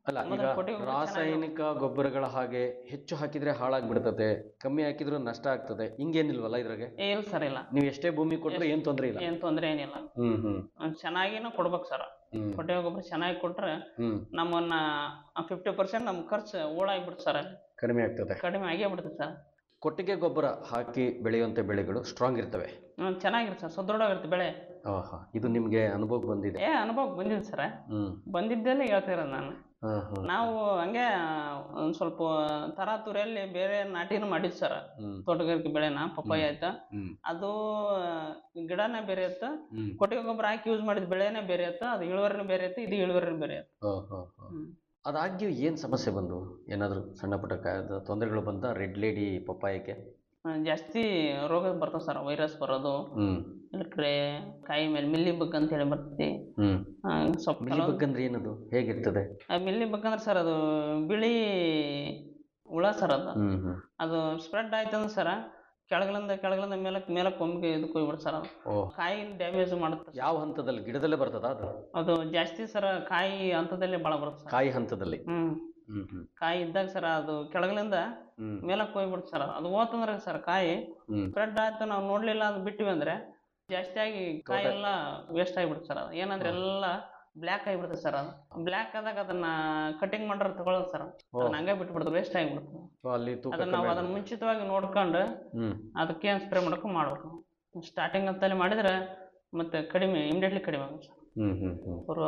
ಅಲ್ಲ ಈಗ ಮೊದಲು ಕೊಟ್ಟಿಗೆ ಗೊಬ್ಬರ ರಾಸಾಯನಿಕ ಗೊಬ್ಬರಗಳ ಹಾಗೆ ಹೆಚ್ಚು ಹಾಕಿದ್ರೆ ಹಾಳಾಗ್ಬಿಡ್ತದೆ ಕಮ್ಮಿ ಹಾಕಿದ್ರು ನಷ್ಟ ಆಗ್ತದೆ ಹಿಂಗೇನಿಲ್ವಲ್ಲ ಇದ್ರಾಗೆ ಏ, ಇಲ್ಲ ಸರ್ ಇಲ್ಲ ನೀವು ಎಷ್ಟೇ ಭೂಮಿ ಕೊಟ್ರೆ ಏನ್ ತೊಂದ್ರೆ ಇಲ್ಲ ಏನ್ ತೊಂದ್ರೆ ಏನಿಲ್ಲ ಹ್ಮ್ ಹ್ಮ್ ಒಂದ್ ಚೆನ್ನಾಗಿನ ಕೊಡ್ಬೇಕು ಸರ್ ಹ್ಮ್ ಕೊಟ್ಟಿಗೆ ಗೊಬ್ಬರ ಚೆನ್ನಾಗಿ ಕೊಟ್ರೆ ಹ್ಮ್ ನಮ್ಮನ್ನ ಫಿಫ್ಟಿ ಪರ್ಸೆಂಟ್ ನಮ್ ಖರ್ಚು ಓಡಾಗ್ಬಿಡುತ್ತೆ ಸರ್ ಅಲ್ಲಿ ಕಡಿಮೆ ಆಗ್ತದೆ ಕಡಿಮೆ ಆಗೇ ಬಿಡುತ್ತೆ ಸರ್ ಕೊಟ್ಟಿಗೆ ಗೊಬ್ಬರ ಹಾಕಿ ಬೆಳೆಯುವಂತ ಬೆಳೆಗಳು ಸ್ಟ್ರಾಂಗ್ ಇರ್ತವೆ ಹ್ಮ್ ಚೆನ್ನಾಗಿರುತ್ತೆ ಸರ್ ಸದೃಢವಾಗಿರುತ್ತೆ ಬೆಳೆ ಆಹಾ ಇದು ನಿಮ್ಗೆ ಅನುಭವಕ್ಕೆ ಬಂದಿದೆ ಏ ಅನುಭವ ಬಂದಿದೆ ಸರ್ ಹ್ಮ್ ಬಂದಿದ್ದೆಲ್ಲ ಹೇಳ್ತಿರೋದು ನಾನು ಹಾ ಹಾ ನಾವು ಹಂಗೆ ಒಂದ್ ಸ್ವಲ್ಪ ತರಾತುರಿಯಲ್ಲಿ ಬೇರೆ ನಾಟಿನೂ ಮಾಡಿದ್ ಸರ್ ಹ್ಮ್ ತೋಟಗಾರಿಕೆ ಬೆಳೆನ ಪಪ್ಪಾಯ ಆಯ್ತಾ ಹ್ಮ್ ಅದು ಗಿಡನೇ ಬೇರೆ ಇತ್ತು ಹ್ಮ್ ಕೊಟ್ಟಿಗೆ ಗೊಬ್ಬರ ಹಾಕಿ ಯೂಸ್ ಮಾಡಿದ ಬೆಳೆನೇ ಬೇರೆ ಇತ್ತು ಅದು ಇಳುವರಿನೂ ಬೇರೆ ಇತ್ತು ಇದು ಇಳುವರಿನೂ ಬೇರೆ ಇತ್ತು ಹಾ ಹಾ ಹಾ ಹ್ಮ್. ಅದಾಗ್ಯೂ ಏನ್ ಸಮಸ್ಯೆ ಬಂದು ಏನಾದ್ರು ಸಣ್ಣ ಪುಟ್ಟ ಕ- ತೊಂದರೆಗಳು ಬಂತ ರೆಡ್ ಲೇಡಿ ಪಪ್ಪಾಯಕ್ಕೆ ಆ, ಜಾಸ್ತಿ ರೋಗ ಬರ್ತವೆ ಸರ್ ವೈರಸ್ ಬರೋದು ಹ್ಮ್ ಇಲ್ಲಕ್ರೆ ಕಾಯಿ ಮೇಲೆ ಮಿಲ್ಲಿ ಬಗ್ ಅಂತ ಹೇಳಿ ಬರ್ತೈತಿ ಹ್ಮ್ ಆ, ಸ್ವಲ್ಪ ಮಿಲಿ ಕೆಲವೊಂದ್- ಬಗ್ ಅಂದ್ರೆ ಏನದು ಹೇಗಿರ್ತದೆ ಆ ಮಿಲ್ಲಿ ಬಗ್ ಅಂದ್ರೆ ಸರ್ ಅದು ಬಿಳಿ ಹುಳ ಸರ್ ಅದು ಹ್ಮ್ ಹ್ಮ್ ಅದು ಸ್ಪ್ರೆಡ್ ಆಯ್ತಂದ್ರೆ ಸರ ಕೆಳಗಲಿಂದ ಕೆಳಗಲಿಂದ ಮೇಲಕ್ಕೆ ಮೇಲಕ್ಕೆ ಒಮ್ಮಿಗೆ ಇದಕ್ಕೆ ಹೋಗ್ಬಿಡ್ತು ಸರ್ ಅದು ಓ ಕಾಯಿ ಡ್ಯಾಮೇಜ್ ಮಾಡುತ್ತೆ sir. ಯಾವ ಹಂತದಲ್ಲಿ ಗಿಡದಲ್ಲೇ ಬರ್ತದ ಅದು ಅದು ಜಾಸ್ತಿ ಸರ ಕಾಯಿ ಹಂತದಲ್ಲೇ ಭಾಳ ಬರುತ್ತೆ ಸರ್ ಕಾಯಿ ಹಂತದಲ್ಲಿ ಹ್ಮ್ ಹ್ಮ್ ಹ್ಮ್ ಕಾಯಿ ಇದ್ದಾಗ ಸರ್ ಅದು ಕೆಳಗಲಿಂದ ಹ್ಮ್ ಮೇಲಕ್ಕೆ ಹೋಗ್ಬಿಡ್ತು ಸರ್ ಅದು ಹೋತಂದ್ರೆ ಸರ್ ಕಾಯಿ ಹ್ಮ್ ಸ್ಪ್ರೆಡ್ ಆಯ್ತು ನಾವು ನೋಡ್ಲಿಲ್ಲ ಅದು ಬಿಟ್ಟಿವಿ ಅಂದ್ರೆ ಜಾಸ್ತಿ ಆಗಿ ಕಾಯಿ ತೋಟ- ಎಲ್ಲ ವೇಸ್ಟ್ ಆಗಿಬಿಡುತ್ತೆ ಸರ್ ಅದು ಏನಂದ್ರೆ ಎಲ್ಲ ಬ್ಲ್ಯಾಕ್ ಆಗಿಬಿಡುತ್ತೆ ಸರ್ ಅದು ಬ್ಲ್ಯಾಕ್ ಆದಾಗ ಅದನ್ನ ಕಟಿಂಗ್ ಮಾಡ್ರೆ ತಗೊಳ್ಳೋದು ಸರ್ ಓ ಅದನ್ನ ಹಂಗೆ ಬಿಟ್ಬಿಡುತ್ತೆ ವೇಸ್ಟ್ ಆಗಿಬಿಡುತ್ತೆ ಸೊ ಅಲ್ಲಿ ತೂಕ ಅದನ್ನ ನಾವು ಕಮ್ಮಿ ಅದನ್ನ ಆಗುತ್ತೆ. ಮುಂಚಿತವಾಗಿ ನೋಡ್ಕೊಂಡು ಹ್ಮ್ ಅದಕ್ಕೆ ಏನು ಸ್ಪ್ರೇ ಮಾಡೋಕೆ ಮಾಡ್ಬೇಕು ಸ್ಟಾರ್ಟಿಂಗ್ ಅಂತಲ್ಲಿ ಮಾಡಿದ್ರೆ ಮತ್ತೆ ಕಡಿಮೆ ಇಮಿಡಿಯೇಟ್ಲಿ ಕಡಿಮೆ ಆಗುತ್ತೆ ಸರ್ ಹ್ಮ್ ಹ್ಮ್ ಹ್ಮ್ ಪೂರ್ವ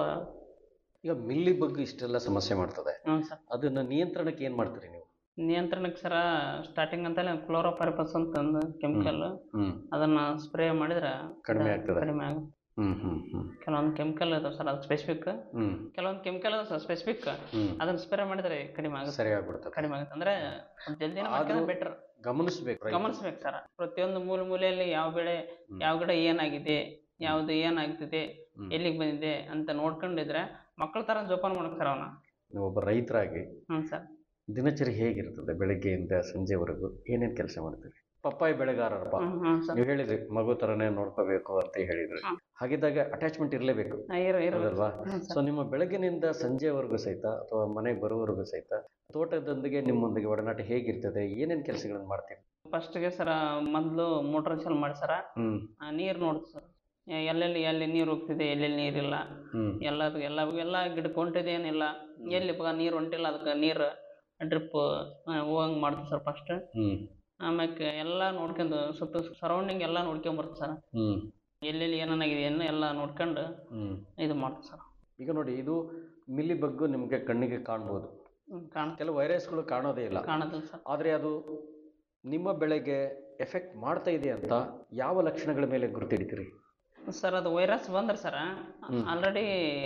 ಈಗ ಮಿಲ್ಲಿ ಬಗ್ಗೆ ಇಷ್ಟೆಲ್ಲ ಸಮಸ್ಯೆ ಮಾಡ್ತದೆ ಹ್ಞೂ ಸರ್ ಅದನ್ನ ನಿಯಂತ್ರಣಕ್ಕೆ ಏನ್ ಮಾಡ್ತೀರಿ ನೀವು ನಿಯಂತ್ರಣಕ್ಕೆ ಸರ ಸ್ಟಾರ್ಟಿಂಗ್ ಅಂತಲೇ ಕ್ಲೋರೋಪರಿಪಸ್ ಅಂತ ಒಂದು ಕೆಮಿಕಲ್ ಹ್ಮ್ ಅದನ್ನ ಸ್ಪ್ರೇ ಮಾಡಿದ್ರೆ ಕಡಿಮೆ ಆಗ್ತದೆ ಕಡಿಮೆ ಆಗುತ್ತೆ ಹ್ಮ್ ಹ್ಮ್ ಹ್ಮ್ ಕೆಲವೊಂದು ಕೆಮಿಕಲ್ ಇದಾವೆ ಸರ್ ಅದು ಸ್ಪೆಸಿಫಿಕ್ ಹ್ಮ್ ಕೆಲವೊಂದು ಕೆಮಿಕಲ್ ಅದಾವೆ ಸರ್ ಸ್ಪೆಸಿಫಿಕ್ ಹ್ಮ್ ಅದನ್ನ ಸ್ಪ್ರೇ ಮಾಡಿದ್ರೆ ಕಡಿಮೆ ಆಗುತ್ತೆ ಸರಿ ಆಗ್ಬಿಡ್ತದೆ ಕಡಿಮೆ ಆಗುತ್ತೆ ಅಂದ್ರೆ ಜಲ್ದಿನ ಆದ್ರೂ ಬೆಟರ್ ಗಮನಿಸ್ಬೇಕು ರೈತರು. ಗಮನಿಸ್ಬೇಕು ಸರ್ ಪ್ರತಿಯೊಂದು ಮೂಲ ಮೂಲೆಯಲ್ಲಿ ಯಾವ ಬೆಳೆ ಹ್ಮ್. ಯಾವ ಗಿಡ ಏನಾಗಿದೆ ಯಾವ್ದು ಏನಾಗ್ತಿದೆ ಹ್ಮ್. ಎಲ್ಲಿಗೆ ಬಂದಿದೆ ಅಂತ ನೋಡ್ಕೊಂಡಿದ್ರೆ ಮಕ್ಕಳ ತರ ಜೋಪಾನ ಮಾಡ್ಬೇಕು ಸರ್ ಅವನ ನೀವು ಒಬ್ಬ ರೈತರಾಗಿ ಹ್ಞೂ ಸರ್ ದಿನಚರಿ ಹೇಗಿರ್ತದೆ ಬೆಳಗ್ಗೆಯಿಂದ ಸಂಜೆವರೆಗೂ ಏನೇನ್ ಕೆಲಸ ಮಾಡ್ತೀರಿ ಪಪ್ಪಾಯಿ ಬೆಳೆಗಾರರಪ್ಪ ಹ್ಞೂ ಹ್ಞೂ ಸರ್ ನೀವು ಹೇಳಿದ್ರಿ ಮಗು ತರನೇ ನೋಡ್ಕೋಬೇಕು ಅಂತ ಹೇಳಿದ್ರಿ ಹ್ಮ್. ಹಾಗಿದ್ದಾಗ ಅಟ್ಯಾಚ್ಮೆಂಟ್ ಇರಲೇಬೇಕು ಇರ ಇರ ಹೌದಲ್ವಾ ಹ್ಞೂ ಸೊ ಸರ್ ನಿಮ್ಮ ಬೆಳಗಿನಿಂದ ಸಂಜೆವರೆಗೂ ಸಹಿತ ಅಥವಾ ಮನೆಗೆ ಬರುವವರೆಗೂ ಸಹಿತ ತೋಟದೊಂದಿಗೆ ನಿಮ್ಮೊಂದಿಗೆ ಒಡನಾಟ ಹೇಗಿರ್ತದೆ ಏನೇನ್ ಕೆಲಸಗಳನ್ನು ಮಾಡ್ತೀರಿ ಫಸ್ಟ್ಗೆ ಸರ ಮೊದಲು ಮೋಟ್ರ್ ಚಾಲು ಮಾಡಿ ಸರ ಹ್ಮ್ ನೀರು ನೋಡ್ತು ಸರ್ ಎಲ್ಲೆಲ್ಲಿ ಎಲ್ಲಿ ನೀರು ಹೋಗ್ತಿದೆ ಎಲ್ಲೆಲ್ಲಿ ನೀರಿಲ್ಲ ಹ್ಮ್ ಎಲ್ಲದು ಎಲ್ಲ ಎಲ್ಲ ಗಿಡಕ್ಕೆ ಹೊಂಟಿದೆ ಏನಿಲ್ಲ ಎಲ್ಲಿ ಬ ನೀರು ಹೊಂಟಿಲ್ಲ ಅದಕ್ಕೆ ನೀರು ಡ್ರಿಪ್ ಹೋಗಂಗೆ ಮಾಡ್ತೀವಿ ಸರ್ ಫಸ್ಟ್ ಹ್ಮ್ ಆಮ್ಯಾಕೆ ಎಲ್ಲ ನೋಡ್ಕೊಂಡು ಸುತ್ತ ಸರೌಂಡಿಂಗ್ ಎಲ್ಲ ನೋಡ್ಕೊಂಬರ್ತೀವಿ ಸರ್ ಹ್ಮ್ ಎಲ್ಲೆಲ್ಲಿ ಏನೇನಾಗಿದೆ ಏನು ಎಲ್ಲ ನೋಡ್ಕೊಂಡು ಹ್ಮ್ ಇದು ಮಾಡ್ತೀವಿ ಸರ್ ಈಗ ನೋಡಿ ಇದು ಮಿಲಿ ಬಗ್ಗು ನಿಮಗೆ ಕಣ್ಣಿಗೆ ಕಾಣ್ಬೋದು ಕಾಣ ಕೆಲವು ವೈರಸ್ಗಳು ಕಾಣೋದೇ ಇಲ್ಲ ಕಾಣೋದಿಲ್ಲ ಸರ್ ಆದರೆ ಅದು ನಿಮ್ಮ ಬೆಳೆಗೆ ಎಫೆಕ್ಟ್ ಮಾಡ್ತಾ ಇದೆ ಅಂತ ಯಾವ ಲಕ್ಷಣಗಳ ಮೇಲೆ ಗುರುತಿಡಿತೀರಿ ಸರ್ ಅದು ವೈರಸ್ ಬಂದ್ರೆ ಸರ ಹ್ಮ್. ಆಲ್ರೆಡಿ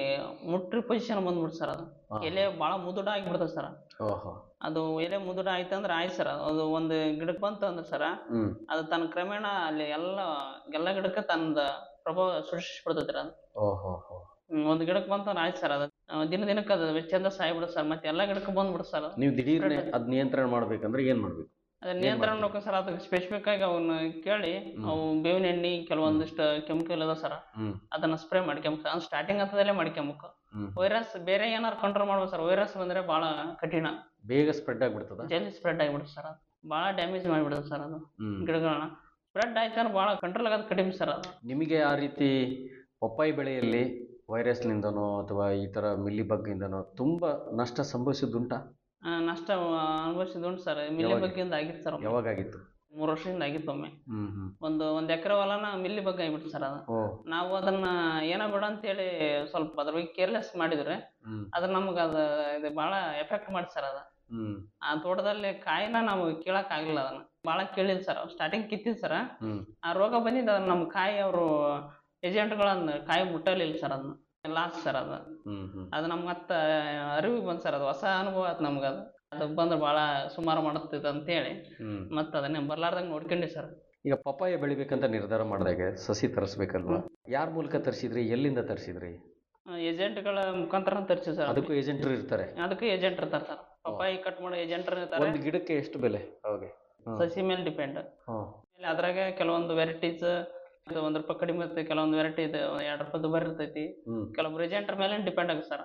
ಮುಟ್ರಿ ಪೊಸಿಷನ್ ಬಂದ್ಬಿಡ್ತು ಸರ್ ಅದು ಹಾ. ಎಲೆ ಭಾಳ ಮುದುಡ ಆಗಿಬಿಡ್ತದೆ ಸರ್ ಓಹೋ ಅದು ಎಲೆ ಮುದುಡ ಆಯ್ತಂದ್ರೆ ಆಯ್ತು ಸರ್ ಅದು ಒಂದು ಗಿಡಕ್ಕೆ ಬಂತು ಅಂದ್ರೆ ಸರ ಹ್ಮ್ ಅದು ತನ್ನ ಕ್ರಮೇಣ ಅಲ್ಲಿ ಎಲ್ಲ ಎಲ್ಲ ಗಿಡಕ್ಕೆ ತನ್ನದ ಪ್ರಭಾವ ಸೃಷ್ಟಿಸ್ಬಿಡ್ತೈತೆ ಅದು ಓಹೋ ಹೋ ಹ್ಮ್, ಒಂದ್ ಗಿಡಕ್ಕೆ ಬಂತಂದ್ರೆ ಆಯ್ತು ಸರ್ ಅದು ಆ, ದಿನ ದಿನಕ್ಕೆ ಅದು ಚಂದ ಸಾಯ್ಬಿಡುತ್ತೆ ಸರ್ ಮತ್ತೆ ಎಲ್ಲ ಗಿಡಕ್ಕೆ ಬಂದ್ಬಿಡುತ್ತೆ ಸರ್ ಅದು ನೀವು ದಿಢೀರ್ನೆ ಅದ್ ನಿಯಂತ್ರಣ ಮಾಡ್ಬೇಕಂದ್ರೆ ಏನ್ ಮಾಡ್ಬೇಕು ಅದ್ರ ನಿಯಂತ್ರಣ ನೋಡ್ಕೊಂಡು ಸರ್ ಅದಕ್ಕೆ ಸ್ಪೆಸಿಫಿಕ್ ಆಗಿ ಅವನ್ನ ಕೇಳಿ ಅವು ಬೇವಿನ ಎಣ್ಣೆ ಕೆಲವೊಂದಿಷ್ಟು ಕೆಮಿಕಲ್ ಅದ ಸರ್ ಹ್ಮ್ ಅದನ್ನ ಸ್ಪ್ರೇ ಮಾಡ್ಕೊಂಬೇಕು ಅದು ಸ್ಟಾರ್ಟಿಂಗ್ ಹಂತದಲ್ಲೇ ಮಾಡ್ಕೊಂಬೇಕು ಹ್ಮ್ ವೈರಸ್ ಬೇರೆ ಏನಾರು ಕಂಟ್ರೋಲ್ ಮಾಡ್ಬೋದು ಸರ್ ವೈರಸ್ ಬಂದ್ರೆ ಭಾಳ ಕಠಿಣ ಬೇಗ ಸ್ಪ್ರೆಡ್ ಆಗ್ಬಿಡ್ತದ ಜಲ್ದಿ ಸ್ಪ್ರೆಡ್ ಆಗಿಬಿಡುತ್ತೆ ಸರ್ ಅದು ಭಾಳ ಡ್ಯಾಮೇಜ್ ಮಾಡಿಬಿಡುತ್ತೆ ಸರ್ ಅದು ಹ್ಮ್ ಗಿಡಗಳನ್ನ ಸ್ಪ್ರೆಡ್ ಆಯ್ತು ಅಂದ್ರೆ ಭಾಳ ಕಂಟ್ರೋಲ್ ಆಗೋದು ಕಡಿಮೆ ಸರ್ ಅದು ನಿಮಗೆ ಆ ರೀತಿ ಪಪ್ಪಾಯಿ ಬೆಳೆಯಲ್ಲಿ ವೈರಸ್ನಿಂದನೋ ಅಥವಾ ಈ ತರ ಮಿಲಿ ಬಗ್ಗಿಂದನೋ ತುಂಬಾ ನಷ್ಟ ಸಂಭವಿಸಿದ್ದುಂಟಾ ಆ, ನಷ್ಟ ಅನುಭವಿಸಿದ್ ಉಂಟು ಸರ್ ಮಿಲ್ಲಿ ಯಾವಾಗ? ಬಗ್ಗೆಯಿಂದ ಆಗಿತ್ತು ಸರ್ ಯಾವಾಗಾಗಿತ್ತು ಮೂರು ವರ್ಷದಿಂದ ಆಗಿತ್ತು ಒಮ್ಮೆ ಹ್ಮ್ ಹ್ಮ್ ಒಂದು ಒಂದ್ ಎಕರೆ ಹೊಲನ ಮಿಲ್ಲಿ ಬಗ್ಗೆ ಆಗಿಬಿಟ್ಟು ಸರ್ ಅದು ಓ ನಾವು ಅದನ್ನ ಏನ ಬೇಡ ಅಂತೇಳಿ ಸ್ವಲ್ಪ ಅದ್ರ ಬಗ್ಗೆ ಕೇರ್ಲೆಸ್ ಮಾಡಿದ್ರೆ ಹ್ಮ್ ಅದ್ರ ನಮ್ಗೆ ಅದು ಇದು ಭಾಳ ಎಫೆಕ್ಟ್ ಮಾಡಿ ಸರ್ ಅದು ಹ್ಮ್ ಆ ತೋಟದಲ್ಲಿ ಕಾಯಿನ ನಾವು ಕೀಳಕ್ ಆಗಿಲ್ಲ ಅದನ್ನ ಭಾಳ ಕೇಳಿಲ್ಲ ಸರ್ ಸ್ಟಾರ್ಟಿಂಗ್ ಕಿತ್ತಿದ್ ಸರ್ ಹ್ಮ್ ಆ ರೋಗ ಬಂದಿದ್ದು ಅದನ್ನ ನಮ್ಮ ಕಾಯಿ ಅವರು ಏಜೆಂಟ್ಗಳನ್ನ ಕಾಯಿ ಮುಟ್ಟಲಿಲ್ಲ ಸರ್ ಅದನ್ನ ಲಾಸ್ ಸರ್ ಅದು ಹ್ಮ್ ಹ್ಮ್ ಅದು ನಮ್ಗೆ ಮತ್ತೆ ಅರಿವಿಗೆ ಬಂತು ಸರ್ ಅದು ಹೊಸ ಅನುಭವ ಆಯ್ತು ನಮ್ಗೆ ಅದು ಅದು ಬಂದ್ರೆ ಭಾಳ ಸುಮಾರು ಮಾಡುತ್ತಿತ್ತು ಅಂತೇಳಿ ಹ್ಮ್ ಮತ್ತೆ ಅದನ್ನೇ ಬರ್ಲಾರ್ದಂಗೆ ನೋಡ್ಕೊಂಡಿ ಸರ್ ಈಗ ಪಪ್ಪಾಯ ಬೆಳಿಬೇಕಂತ ನಿರ್ಧಾರ ಮಾಡಿದಾಗ ಸಸಿ ತರಿಸ್ಬೇಕಲ್ವಾ ಯಾರ ಮೂಲಕ ತರಿಸಿದ್ರಿ ಎಲ್ಲಿಂದ ತರಿಸಿದ್ರಿ ಏಜೆಂಟ್ಗಳ ಮುಖಾಂತರ ತರಿಸಿ ಸರ್ ಅದಕ್ಕೂ ಏಜೆಂಟ್ರು ಇರ್ತಾರೆ ಅದಕ್ಕೆ ಏಜೆಂಟ್ ಇರ್ತಾರೆ ಸರ್ ಪಪ್ಪಾಯಿ ಕಟ್ ಮಾಡೋ ಏಜೆಂಟ್ರ್ ಇರ್ತಾರೆ ಒಂದು ಗಿಡಕ್ಕೆ ಎಷ್ಟು ಬೆಲೆ ಅವಾಗ ಹ್ಮ್. ಸಸಿ ಮೇಲೆ ಡಿಪೆಂಡ್ ಹ್ಮ್ ಆಮೇಲೆ ಅದ್ರಾಗೆ ಕೆಲವೊಂದು ವೆರೈಟೀಸ್ ಇದು ಒಂದ್ ರೂಪಾಯಿ ಕಡಿಮೆ ಇರ್ತೈತಿ ಕೆಲವೊಂದು ವೆರೈಟಿ ಇದು ಎರಡು ರೂಪಾಯಿ ದುಬಾರಿ ಇರ್ತೈತಿ ಹ್ಮ್ ಕೆಲವೊಬ್ರು ಏಜೆಂಟ್ರ ಮೇಲೆ ಡಿಪೆಂಡ್ ಆಗುತ್ತೆ ಸರ್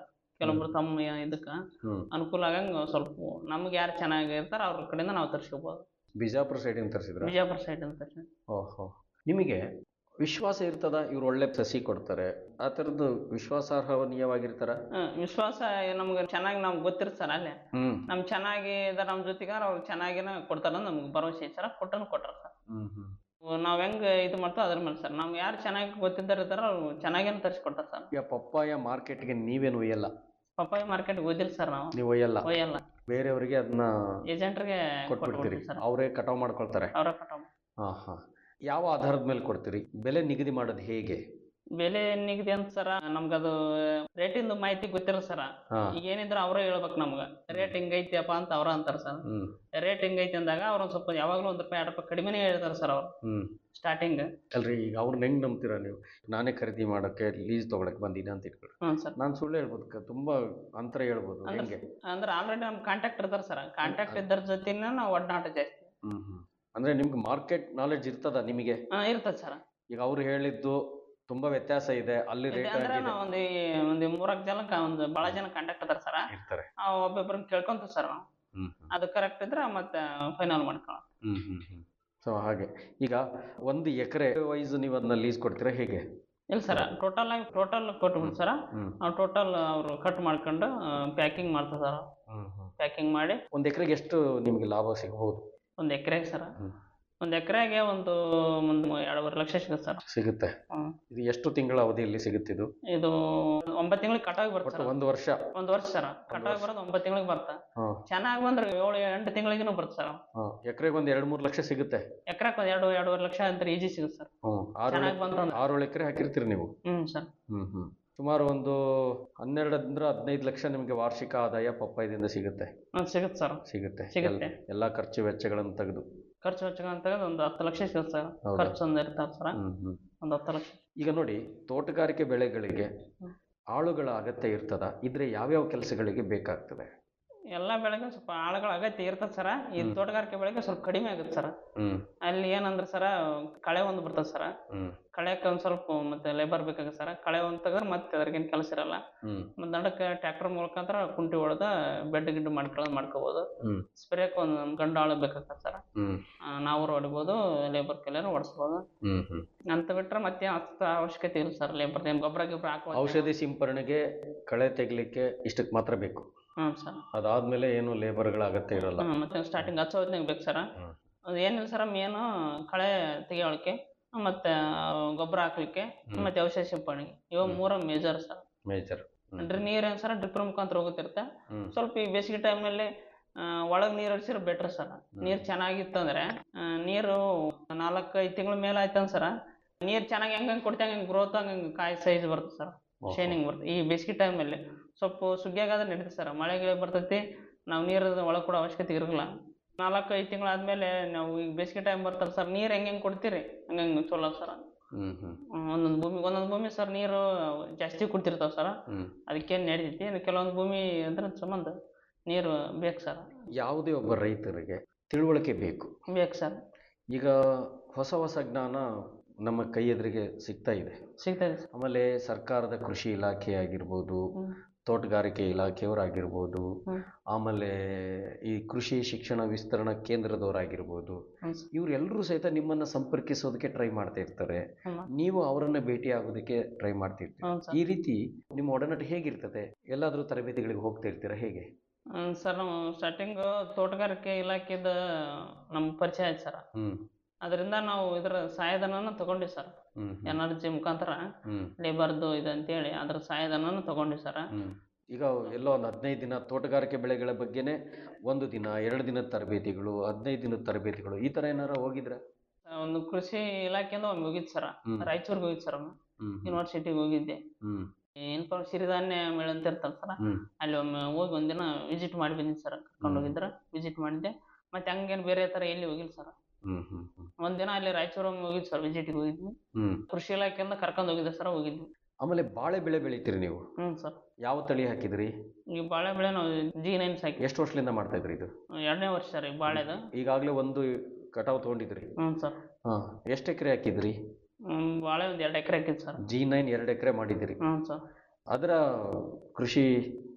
ಕೆಲವೊಬ್ರು ತಮ್ಮ ಇದಕ್ಕ ಹ್ಮ್ ಅನುಕೂಲ ಆಗಂಗ ಸ್ವಲ್ಪ ನಮ್ಗೆ ಯಾರು ಚೆನ್ನಾಗಿ ಇರ್ತಾರ ಅವ್ರ ಕಡೆಯಿಂದ ನಾವು ತರ್ಸ್ಕೊಬೋದು ಬಿಜಾಪುರ ಸೈಡಿಂದ ತರಿಸಿದ್ರ ಬಿಜಾಪುರ ಸೈಡ್ ಅಂತ ತರ್ಸಿ ಓಹೋ ನಿಮಗೆ ವಿಶ್ವಾಸ ಇರ್ತದ ಇವ್ರು ಒಳ್ಳೆ ಸಸಿ ಕೊಡ್ತಾರೆ ಆ ಥರದ್ದು ವಿಶ್ವಾಸಾರ್ಹನೀಯವಾಗಿರ್ತಾರ ಹ್ಮ್, ವಿಶ್ವಾಸ ನಮ್ಗೆ ಚೆನ್ನಾಗಿ ನಮ್ಗೆ ಗೊತ್ತಿರುತ್ತೆ ಸರ್ ಅಲ್ಲೇ ಹ್ಮ್ ನಮ್ ಚೆನ್ನಾಗಿ ಇದಾರ ನಮ್ಮ ಜೊತೆಗಾರ ಅವ್ರು ಚೆನ್ನಾಗಿನ ಕೊಡ್ತಾರ ನಮ್ಗೆ ಭರವಸೆ ಐತೆ ಸರ್ ಕೊಟ್ಟನು ಕೊಟ್ಟಾರ ಸರ್ ಹ್ಮ್ ಹ್ಮ್ ನಾವ್ ಹೆಂಗ್ ಇದು ಮಾಡ್ತಾವ ಅದ್ರ ಮೇಲೆ ಸರ್ ನಮ್ಗೆ ಯಾರು ಚೆನ್ನಾಗಿ ಗೊತ್ತಿದ್ದಾರ ಇರ್ತಾರ ಅವ್ರು ಚೆನ್ನಾಗೇನು ತರಿಸ್ಕೊಡ್ತಾರ ಸರ್ ಈಗ ಪಪ್ಪಾಯ ಮಾರ್ಕೆಟ್ಗೆ ನೀವೇನು ಒಯ್ಯಲ್ಲ ಪಪ್ಪಾಯ ಮಾರ್ಕೆಟ್ ಓದಿಲ್ಲ ಸರ್ ನಾವು ನೀವು ಒಯ್ಯಲ್ಲ ಒಯ್ಯಲ್ಲ ಬೇರೆಯವರಿಗೆ ಅದನ್ನ ಏಜೆಂಟ್ರಿಗೆ ಕೊಟ್ಬಿಡ್ತೀರಿ ಕೊಟ್ಬಿಡ್ತೀವಿ ಸರ್ ಅವರೇ ಕಟಾವ್ ಮಾಡ್ಕೊಳ್ತಾರೆ ಅವ್ರ ಕಟಾವ್ ಹಾ ಹಾ ಯಾವ ಆಧಾರದ ಮೇಲೆ ಕೊಡ್ತೀರಿ ಬೆಲೆ ನಿಗದಿ ಮಾಡೋದು ಹೇಗೆ ಬೆಲೆ ನಿಗದಿ ಅಂತ ಸರ ನಮ್ಗದು ರೇಟಿಂದು ಮಾಹಿತಿ ಗೊತ್ತಿಲ್ಲ ಸರ ಹಾ ಈಗ ಏನಿದ್ರು ಅವರೇ ಹೇಳ್ಬೇಕು ನಮ್ಗೆ ರೇಟ್ ಹಿಂಗೈತಿಯಪ್ಪ ಅಂತ ಅವ್ರ ಅಂತಾರ ಸರ್ ಹ್ಮ್ ರೇಟ್ ಹಿಂಗೈತಿ ಅಂದಾಗ ಅವ್ರ ಒಂದ್ ಸ್ವಲ್ಪ ಯಾವಾಗ್ಲೂ ಒಂದ್ ರೂಪಾಯಿ ಎರಡು ರೂಪಾಯಿ ಕಡಿಮೆನೇ ಹೇಳ್ತಾರೆ ಸರ್ ಅವ್ರು ಹ್ಮ್ ಸ್ಟಾರ್ಟಿಂಗ್ ಅಲ್ರಿ ಈಗ ಅವ್ರನ್ನ ಹೆಂಗ್ ನಂಬ್ತೀರಾ ನೀವು ನಾನೇ ಖರೀದಿ ಮಾಡೋಕ್ಕೆ ಲೀಸ್ ತೊಗೊಳಕ್ ಬಂದಿದ್ದೆ ಅಂತ ಇಟ್ಕೊಳ್ಳಿ ಹ್ಞೂ ಸರ್ ನಾನು ಸುಳ್ಳು ಹೇಳ್ಬೋದು ಕ- ತುಂಬಾ ಅಂತರ ಹೇಳ್ಬೋದು ಅಂದ್ರೆ ಹೆಂಗೆ ಅಂದ್ರೆ ಆಲ್ರೆಡಿ ನಮ್ ಕಾಂಟ್ಯಾಕ್ಟ್ ಇರ್ತಾರ ಸರ್ ಕಾಂಟ್ಯಾಕ್ಟ್ ಇದ್ದರ ಜೊತೆನ ನಾವು ಒಡನಾಟ ಜಾಸ್ತಿ ಹ್ಮ್ ಹ್ಮ್ ಅಂದ್ರೆ ನಿಮ್ಗೆ ಮಾರ್ಕೆಟ್ ನಾಲೆಡ್ಜ್ ಇರ್ತದ ನಿಮಗೆ ಹಾ ಇರ್ತದೆ ಸರ್ ಈಗ ಅವ್ರು ಹೇಳಿದ್ದು ತುಂಬಾ ವ್ಯತ್ಯಾಸ ಇದೆ ಅಲ್ಲಿ ರೇಟ್ ಅಂದ್ರೆ ಆಗಿದೆ ನಾವು ಒಂದು ಒಂದು ಮೂರಾಕ್ ಜನಕ್ಕ ಒಂದು ಭಾಳ ಜನ ಕಾಂಟ್ಯಾಕ್ಟ್ ಇದಾರ ಸರ್ ಇರ್ತಾರೆ ಒಬ್ಬೊಬ್ಬರನ್ನ ಕೇಳ್ಕೊಂತೀವಿ ಸರ್ ನಾವು ಹ್ಮ್ ಅದು ಕರೆಕ್ಟ್ ಇದ್ರೆ ಮತ್ತೆ ಫೈನಲ್ ಮಾಡ್ಕೊಳ್ಳೋಣ ಹ್ಮ್ ಹ್ಮ್ ಹ್ಮ್ ಸೊ ಹಾಗೆ ಈಗ ಒಂದು ಎಕರೆ ವೈಸ್ ನೀವು ಅದನ್ನ ಲೀಸ್ ಕೊಡ್ತೀರಾ ಹೇಗೆ ಇಲ್ಲ ಸರ್ ಟೋಟಲ್ ಆಗಿ ಟೋಟಲ್ ಕೊಟ್ಬಿಟ್ಟು ಸರ್ ಹ್ಮ್ ನಾವು ಟೋಟಲ್ ಅವರು ಕಟ್ ಮಾಡ್ಕೊಂಡು ಪ್ಯಾಕಿಂಗ್ ಮಾಡ್ತಾರೆ ಸರ್ ಹ್ಮ್ ಹ್ಮ್ ಪ್ಯಾಕಿಂಗ್ ಮಾಡಿ ಒಂದು ಎಕರೆಗೆ ಎಷ್ಟು ನಿಮಗೆ ಲಾಭ ಸಿಗಬಹುದು ಒಂದು ಎಕರೆಗೆ ಸರ್ ಹ್ಮ್. ಒಂದು ಎಕರೆಗೆ ಒಂದು ಒಂದು ಎರಡೂವರೆ ಲಕ್ಷ ಸಿಗುತ್ತೆ ಸರ್ ಸಿಗುತ್ತೆ ಹ್ಮ್. ಇದು ಎಷ್ಟು ತಿಂಗಳ ಅವಧಿಯಲ್ಲಿ ಸಿಗುತ್ತಿದ್ದು ಇದು ಒಂಬತ್ತು ತಿಂಗಳಿಗೆ ಕಟಾಗಿ ಬರುತ್ತೆ ಒಟ್ಟು ಸರ್ ಒಂದು ವರ್ಷ ಒಂದು ವರ್ಷ ಸರ್ ಕಟಾಗಿ ವರ್ಷ. ಬರೋದು ಒಂಬತ್ತು ತಿಂಗಳಿಗೆ ಬರುತ್ತೆ ಹಾ ಚೆನ್ನಾಗಿ ಬಂದ್ರೆ ಏಳು ಎಂಟು ತಿಂಗಳಿಗೂ ಬರುತ್ತೆ ಸರ್ ಹಾ ಎಕರೆಗೆ ಒಂದು ಎರಡು ಮೂರು ಲಕ್ಷ ಸಿಗುತ್ತೆ ಎಕರೆಗೆ ಒಂದು ಎರಡು ಎರಡೂವರೆ ಲಕ್ಷ ಅಂತ ಈಜಿ ಸಿಗುತ್ತೆ ಸರ್ ಹ್ಮ್ ಆರು ಚೆನ್ನಾಗಿ ಬಂತಂದ್ರೆ ಆರು ಎಕರೆ ಹಾಕಿರ್ತೀರಿ ನೀವು ಹ್ಞೂ ಸರ್ ಹ್ಮ್ ಹ್ಮ್ ಸುಮಾರು ಒಂದು ಹನ್ನೆರಡರಿಂದ ಹದಿನೈದು ಲಕ್ಷ ನಿಮಗೆ ವಾರ್ಷಿಕ ಆದಾಯ ಪಪ್ಪಾಯದಿಂದ ಸಿಗುತ್ತೆ ಹ್ಞೂ ಸಿಗುತ್ತೆ ಸರ್ ಸಿಗುತ್ತೆ ಸಿಗುತ್ತೆ. ಎಲ್- ಎಲ್ಲಾ ಖರ್ಚು ವೆಚ್ಚಗಳನ್ನು ತೆಗೆದು ಖರ್ಚು ವೆಚ್ಚ ಅಂತ ಒಂದು ಹತ್ತು ಲಕ್ಷ ಸಿಗುತ್ತೆ ಸರ್ ಹೌದಾ? ಖರ್ಚು ಒಂದು ಇರ್ತಾವೆ ಸರ್ ಹ್ಮ್ ಹ್ಮ್ ಒಂದು ಹತ್ತು ಲಕ್ಷ ಈಗ ನೋಡಿ ತೋಟಗಾರಿಕೆ ಬೆಳೆಗಳಿಗೆ ಹ್ಮ್. ಆಳುಗಳ ಅಗತ್ಯ ಇರ್ತದ ಇದ್ರೆ ಯಾವ್ಯಾವ ಕೆಲಸಗಳಿಗೆ ಬೇಕಾಗ್ತದೆ ಎಲ್ಲ ಬೆಳೆಗೆ ಸ್ವಲ್ಪ ಆಳುಗಳ ಅಗತ್ಯ ಇರ್ತದೆ ಸರ ಈ ಹ್ಮ್. ತೋಟಗಾರಿಕೆ ಬೆಳೆಗೆ ಸ್ವಲ್ಪ ಕಡಿಮೆ ಆಗುತ್ತೆ ಸರ್ ಹ್ಮ್ ಅಲ್ಲಿ ಏನಂದ್ರೆ ಸರ ಕಳೆ ಒಂದು ಬರ್ತದೆ ಸರ ಹ್ಮ್ ಕಳೆಕ್ಕೆ ಒಂದು ಸ್ವಲ್ಪ ಮತ್ತೆ ಲೇಬರ್ ಬೇಕಾಗುತ್ತೆ ಸರ ಕಳೆ ಒಂದು ತೆಗೆದ್ರೆ ಮತ್ತೆ ಅದ್ರಿಗೇನು ಕೆಲಸ ಇರಲ್ಲ ಹ್ಮ್ ಮತ್ತೆ ನಡಕ್ಕೆ ಟ್ರ್ಯಾಕ್ಟರ್ ಮುಖಾಂತರ ಕುಂಟಿ ಹೊಡೆದ ಬೆಡ್ ಗಿಡ್ ಮಾಡ್ಕೊಳ್ಳೋದು ಮಾಡ್ಕೋಬೋದು ಹ್ಮ್. ಸ್ಪ್ರೇಕ್ ಒಂದು ಗಂಡು ಆಳು ಬೇಕಾಗತ್ತೆ ಸರ್ ಹ್ಮ್ ನಾವು ಹೊಡಿಬೋದು ಲೇಬರ್ ಕೈಲಾರ ಹೊಡಿಸ್ಬೋದು ಹ್ಮ್ ಹ್ಮ್ ಅಂತ ಬಿಟ್ರೆ ಮತ್ತೆ ಅಷ್ಟ ಅವಶ್ಯಕತೆ ಇಲ್ಲ ಸರ್ ಲೇಬರ್ ಏನು ಗೊಬ್ಬರ ಗಿಬ್ಬರ ಹಾಕೋ ಔಷಧಿ ಸಿಂಪರಣೆಗೆ ಕಳೆ ತೆಗಿಲಿಕ್ಕೆ ಇಷ್ಟಕ್ಕೆ ಮಾತ್ರ ಬೇಕು ಹ್ಞೂ ಸರ್ ಅದಾದ್ಮೇಲೆ ಏನು ಲೇಬರ್ಗಳ ಅಗತ್ಯ ಇರಲ್ಲ ಹ್ಮ್, ಮತ್ತೆ ಸ್ಟಾರ್ಟಿಂಗ್ ಹಚ್ಚೋ ಹೊತ್ನಾಗ ಬೇಕು ಸರ ಹ್ಮ್. ಅದು ಏನಿಲ್ಲ ಸರ ಮೇನು ಕಳೆ ತೆಗಿಯೋಳಕ್ಕೆ ಮತ್ತೆ ಗೊಬ್ಬರ ಹಾಕ್ಲಿಕ್ಕೆ ಹ್ಮ್. ಮತ್ತೆ ಔಷಧಿ ಸಿಂಪಡಣೆಗೆ ಇವ ಹ್ಮ್. ಮೂರ ಮೇಜರ್ ಸರ್ ಮೇಜರ್ ಅಂದ್ರೆ ನೀರು ಏನು ಸರ ಡ್ರಿಪ್ಪರ್ ಮುಖಾಂತರ ಹೋಗುತ್ತಿರುತ್ತೆ ಹ್ಮ್ ಸ್ವಲ್ಪ ಈ ಬೇಸಿಗೆ ಟೈಮ್ನಲ್ಲಿ ಒಳಗೆ ನೀರು ಹರಿಸಿದ್ರೆ ಬೆಟ್ರ್ ಸರ್ ನೀರು ಚೆನ್ನಾಗಿತ್ತಂದ್ರೆ ಆ, ನೀರು ನಾಲ್ಕು ಐದು ತಿಂಗಳ ಮೇಲೆ ಆಯ್ತಂದ್ರೆ ಸರ ನೀರು ಚೆನ್ನಾಗಿ ಹೆಂಗೆ ಹೆಂಗೆ ಕೊಡ್ತಾ ಹಂಗೆ ಗ್ರೋತ್ ಹಂಗೆ ಕಾಯಿ ಸೈಜ್ ಬರುತ್ತೆ ಸರ್ ಶೈನಿಂಗ್ ಬರುತ್ತೆ ಈ ಬೇಸಿಗೆ ಟೈಮಲ್ಲಿ ಸ್ವಲ್ಪ ಸುಗ್ಗಿಯಾಗಾದ್ರೆ ನಡೀತದೆ ಸರ್ ಮಳೆ ಗಿಳೆ ಬರ್ತೈತಿ ನಾವು ನೀರು ಒಳಗೆ ಕೊಡೋ ಅವಶ್ಯಕತೆ ಇರಲ್ಲ ನಾಲ್ಕು ಐದು ತಿಂಗಳಾದ್ಮೇಲೆ ನಾವು ಈಗ ಬೇಸಿಗೆ ಟೈಮ್ ಬರ್ತಾರೆ ಸರ್ ನೀರು ಹೆಂಗೆ ಹೆಂಗೆ ಕೊಡ್ತೀರಿ ಹಂಗೆ ಹಂಗೆ ಚಲೋ ಸರ್ ಹ್ಮ್ ಹ್ಮ್ ಒಂದೊಂದು ಭೂಮಿ ಒಂದೊಂದು ಭೂಮಿ ಸರ್ ನೀರು ಜಾಸ್ತಿ ಕುಡ್ತಿರ್ತಾವೆ ಸರ್ ಹ್ಮ್ ಅದಕ್ಕೇನು ನಡೀತೈತಿ ಇನ್ನು ಕೆಲವೊಂದು ಭೂಮಿ ಅದ್ರ ಸಂಬಂಧ ನೀರು ಬೇಕು ಸರ್ ಯಾವುದೇ ಒಬ್ಬ ರೈತರಿಗೆ ತಿಳುವಳಿಕೆ ಬೇಕು ಬೇಕು ಸರ್ ಈಗ ಹೊಸ ಹೊಸ ಜ್ಞಾನ ನಮ್ಮ ಕೈ ಎದುರಿಗೆ ಸಿಗ್ತಾ ಇದೆ ಸಿಗ್ತದೆ ಸರ್ ಆಮೇಲೆ ಸರ್ಕಾರದ ಕೃಷಿ ಇಲಾಖೆ ಆಗಿರ್ಬೋದು ಹ್ಮ್. ತೋಟಗಾರಿಕೆ ಇಲಾಖೆಯವರಾಗಿರ್ಬೋದು ಹ್ಮ್. ಆಮೇಲೆ ಈ ಕೃಷಿ ಶಿಕ್ಷಣ ವಿಸ್ತರಣಾ ಕೇಂದ್ರದವರಾಗಿರ್ಬೋದು ಹ್ಞೂ ಸರ್ ಇವರೆಲ್ಲರೂ ಸಹಿತ ನಿಮ್ಮನ್ನು ಸಂಪರ್ಕಿಸೋದಕ್ಕೆ ಟ್ರೈ ಮಾಡ್ತಾ ಇರ್ತಾರೆ ಹ್ಮ್. ನೀವು ಅವರನ್ನ ಭೇಟಿ ಆಗೋದಕ್ಕೆ ಟ್ರೈ ಮಾಡ್ತಿರ್ತೀರಿ ಹ್ಞೂ ಸರ್ ಈ ರೀತಿ ನಿಮ್ಮ ಒಡನಾಟ ಹೇಗಿರ್ತದೆ ಎಲ್ಲಾದರೂ ತರಬೇತಿಗಳಿಗೆ ಹೋಗ್ತಾ ಇರ್ತೀರಾ ಹೇಗೆ ಹ್ಮ್, ಸರ್ ನಾವು ಸ್ಟಾರ್ಟಿಂಗು ತೋಟಗಾರಿಕೆ ಇಲಾಖೆದ ನಮ್ಮ ಪರಿಚಯ ಆಯ್ತು ಸರ್ ಹ್ಮ್ ಅದರಿಂದ ನಾವು ಇದರ ಸಹಾಯಧನನ ತಗೊಂಡ್ವಿ ಸರ್ ಹ್ಮ್ ಹ್ಮ್ ಎನರ್ಜಿ ಮುಖಾಂತರ ಹ್ಮ್ ಲೇಬರ್ದು ಇದು ಅಂತೇಳಿ ಅದ್ರ ಸಹಾಯಧನನ ತಗೊಂಡ್ವಿ ಸರ್ ಹ್ಮ್. ಈಗ ಎಲ್ಲೋ ಒಂದು ಹದಿನೈದು ದಿನ ತೋಟಗಾರಿಕೆ ಬೆಳೆಗಳ ಬಗ್ಗೆನೇ ಒಂದು ದಿನ ಎರಡು ದಿನದ ತರಬೇತಿಗಳು ಹದಿನೈದು ದಿನದ ತರಬೇತಿಗಳು ಈ ಥರ ಏನಾರ ಹೋಗಿದ್ರ ಒಂದು ಕೃಷಿ ಇಲಾಖೆಯಿಂದ ಒಮ್ಮೆ ಹೋಗಿದ್ದು ಸರ್ ಹ್ಮ್. ರಾಯಚೂರಿಗೆ ಹೋಗಿದ್ದು ಸರ್ ಒಮ್ಮೆ ಹ್ಮ್ ಯೂನಿವರ್ಸಿಟಿಗೆ ಹೋಗಿದ್ದೆ ಹ್ಮ್ ಇನ್ಫಾರ್ಮ್ ಸಿರಿಧಾನ್ಯ ಮೇಳ ಅಂತ ಇರ್ತಲ್ಲ ಸರ್ ಹ್ಮ್. ಅಲ್ಲಿ ಒಮ್ಮೆ ಹೋಗಿ ಒಂದಿನ ವಿಸಿಟ್ ಮಾಡಿ ಬಂದಿದ್ದು ಸರ್ ಕರ್ಕೊಂಡು ಹ್ಮ್. ಹೋಗಿದ್ರ ವಿಸಿಟ್ ಮಾಡಿದ್ದೆ ಮತ್ತೆ ಹಂಗೇನು ಬೇರೆ ಥರ ಎಲ್ಲಿ ಹೋಗಿಲ್ಲ ಸರ್ ಹ್ಮ್ ಹ್ಮ್ ಹ್ಮ್ ಒಂದಿನ ಅಲ್ಲಿ ರಾಯಚೂರು ಒಮ್ಮೆ ಹೋಗಿದ್ದು ಸರ್ ವಿಸಿಟಿಗೆ ಹೋಗಿದ್ವಿ ಹ್ಮ್ ಕೃಷಿ ಇಲಾಖೆಯಿಂದ ಕರ್ಕೊಂಡು ಹೋಗಿದ್ದೆ ಸರ್ ಹೋಗಿದ್ವಿ ಆಮೇಲೆ ಬಾಳೆ ಬೆಳೆ ಬೆಳಿತೀರಿ ನೀವು ಹ್ಞೂ ಸರ್ ಯಾವ ತಳಿ ಹಾಕಿದ್ರಿ ಈ ಬಾಳೆ ಬೆಳೆ ನಾವು ಜಿ ನೈನ್ ಸಾಕಿ ಎಷ್ಟು ವರ್ಷದಿಂದ ಮಾಡ್ತಾ ಇದ್ರಿ ಇದು ಎರಡನೇ ವರ್ಷ ಸರ್ ಈ ಬಾಳೆದು ಈಗಾಗಲೇ ಒಂದು ಕಟಾವು ತೊಗೊಂಡಿದ್ರಿ ಹ್ಞೂ ಸರ್ ಹಾ ಎಷ್ಟು ಎಕರೆ ಹಾಕಿದ್ರಿ ಹ್ಮ್, ಬಾಳೆ ಒಂದು ಎರಡು ಎಕರೆ ಹಾಕಿದ್ದು ಸರ್ ಜಿ ನೈನ್ ಎರಡು ಎಕರೆ ಮಾಡಿದಿರಿ ಹ್ಞೂ ಸರ್ ಅದರ ಕೃಷಿ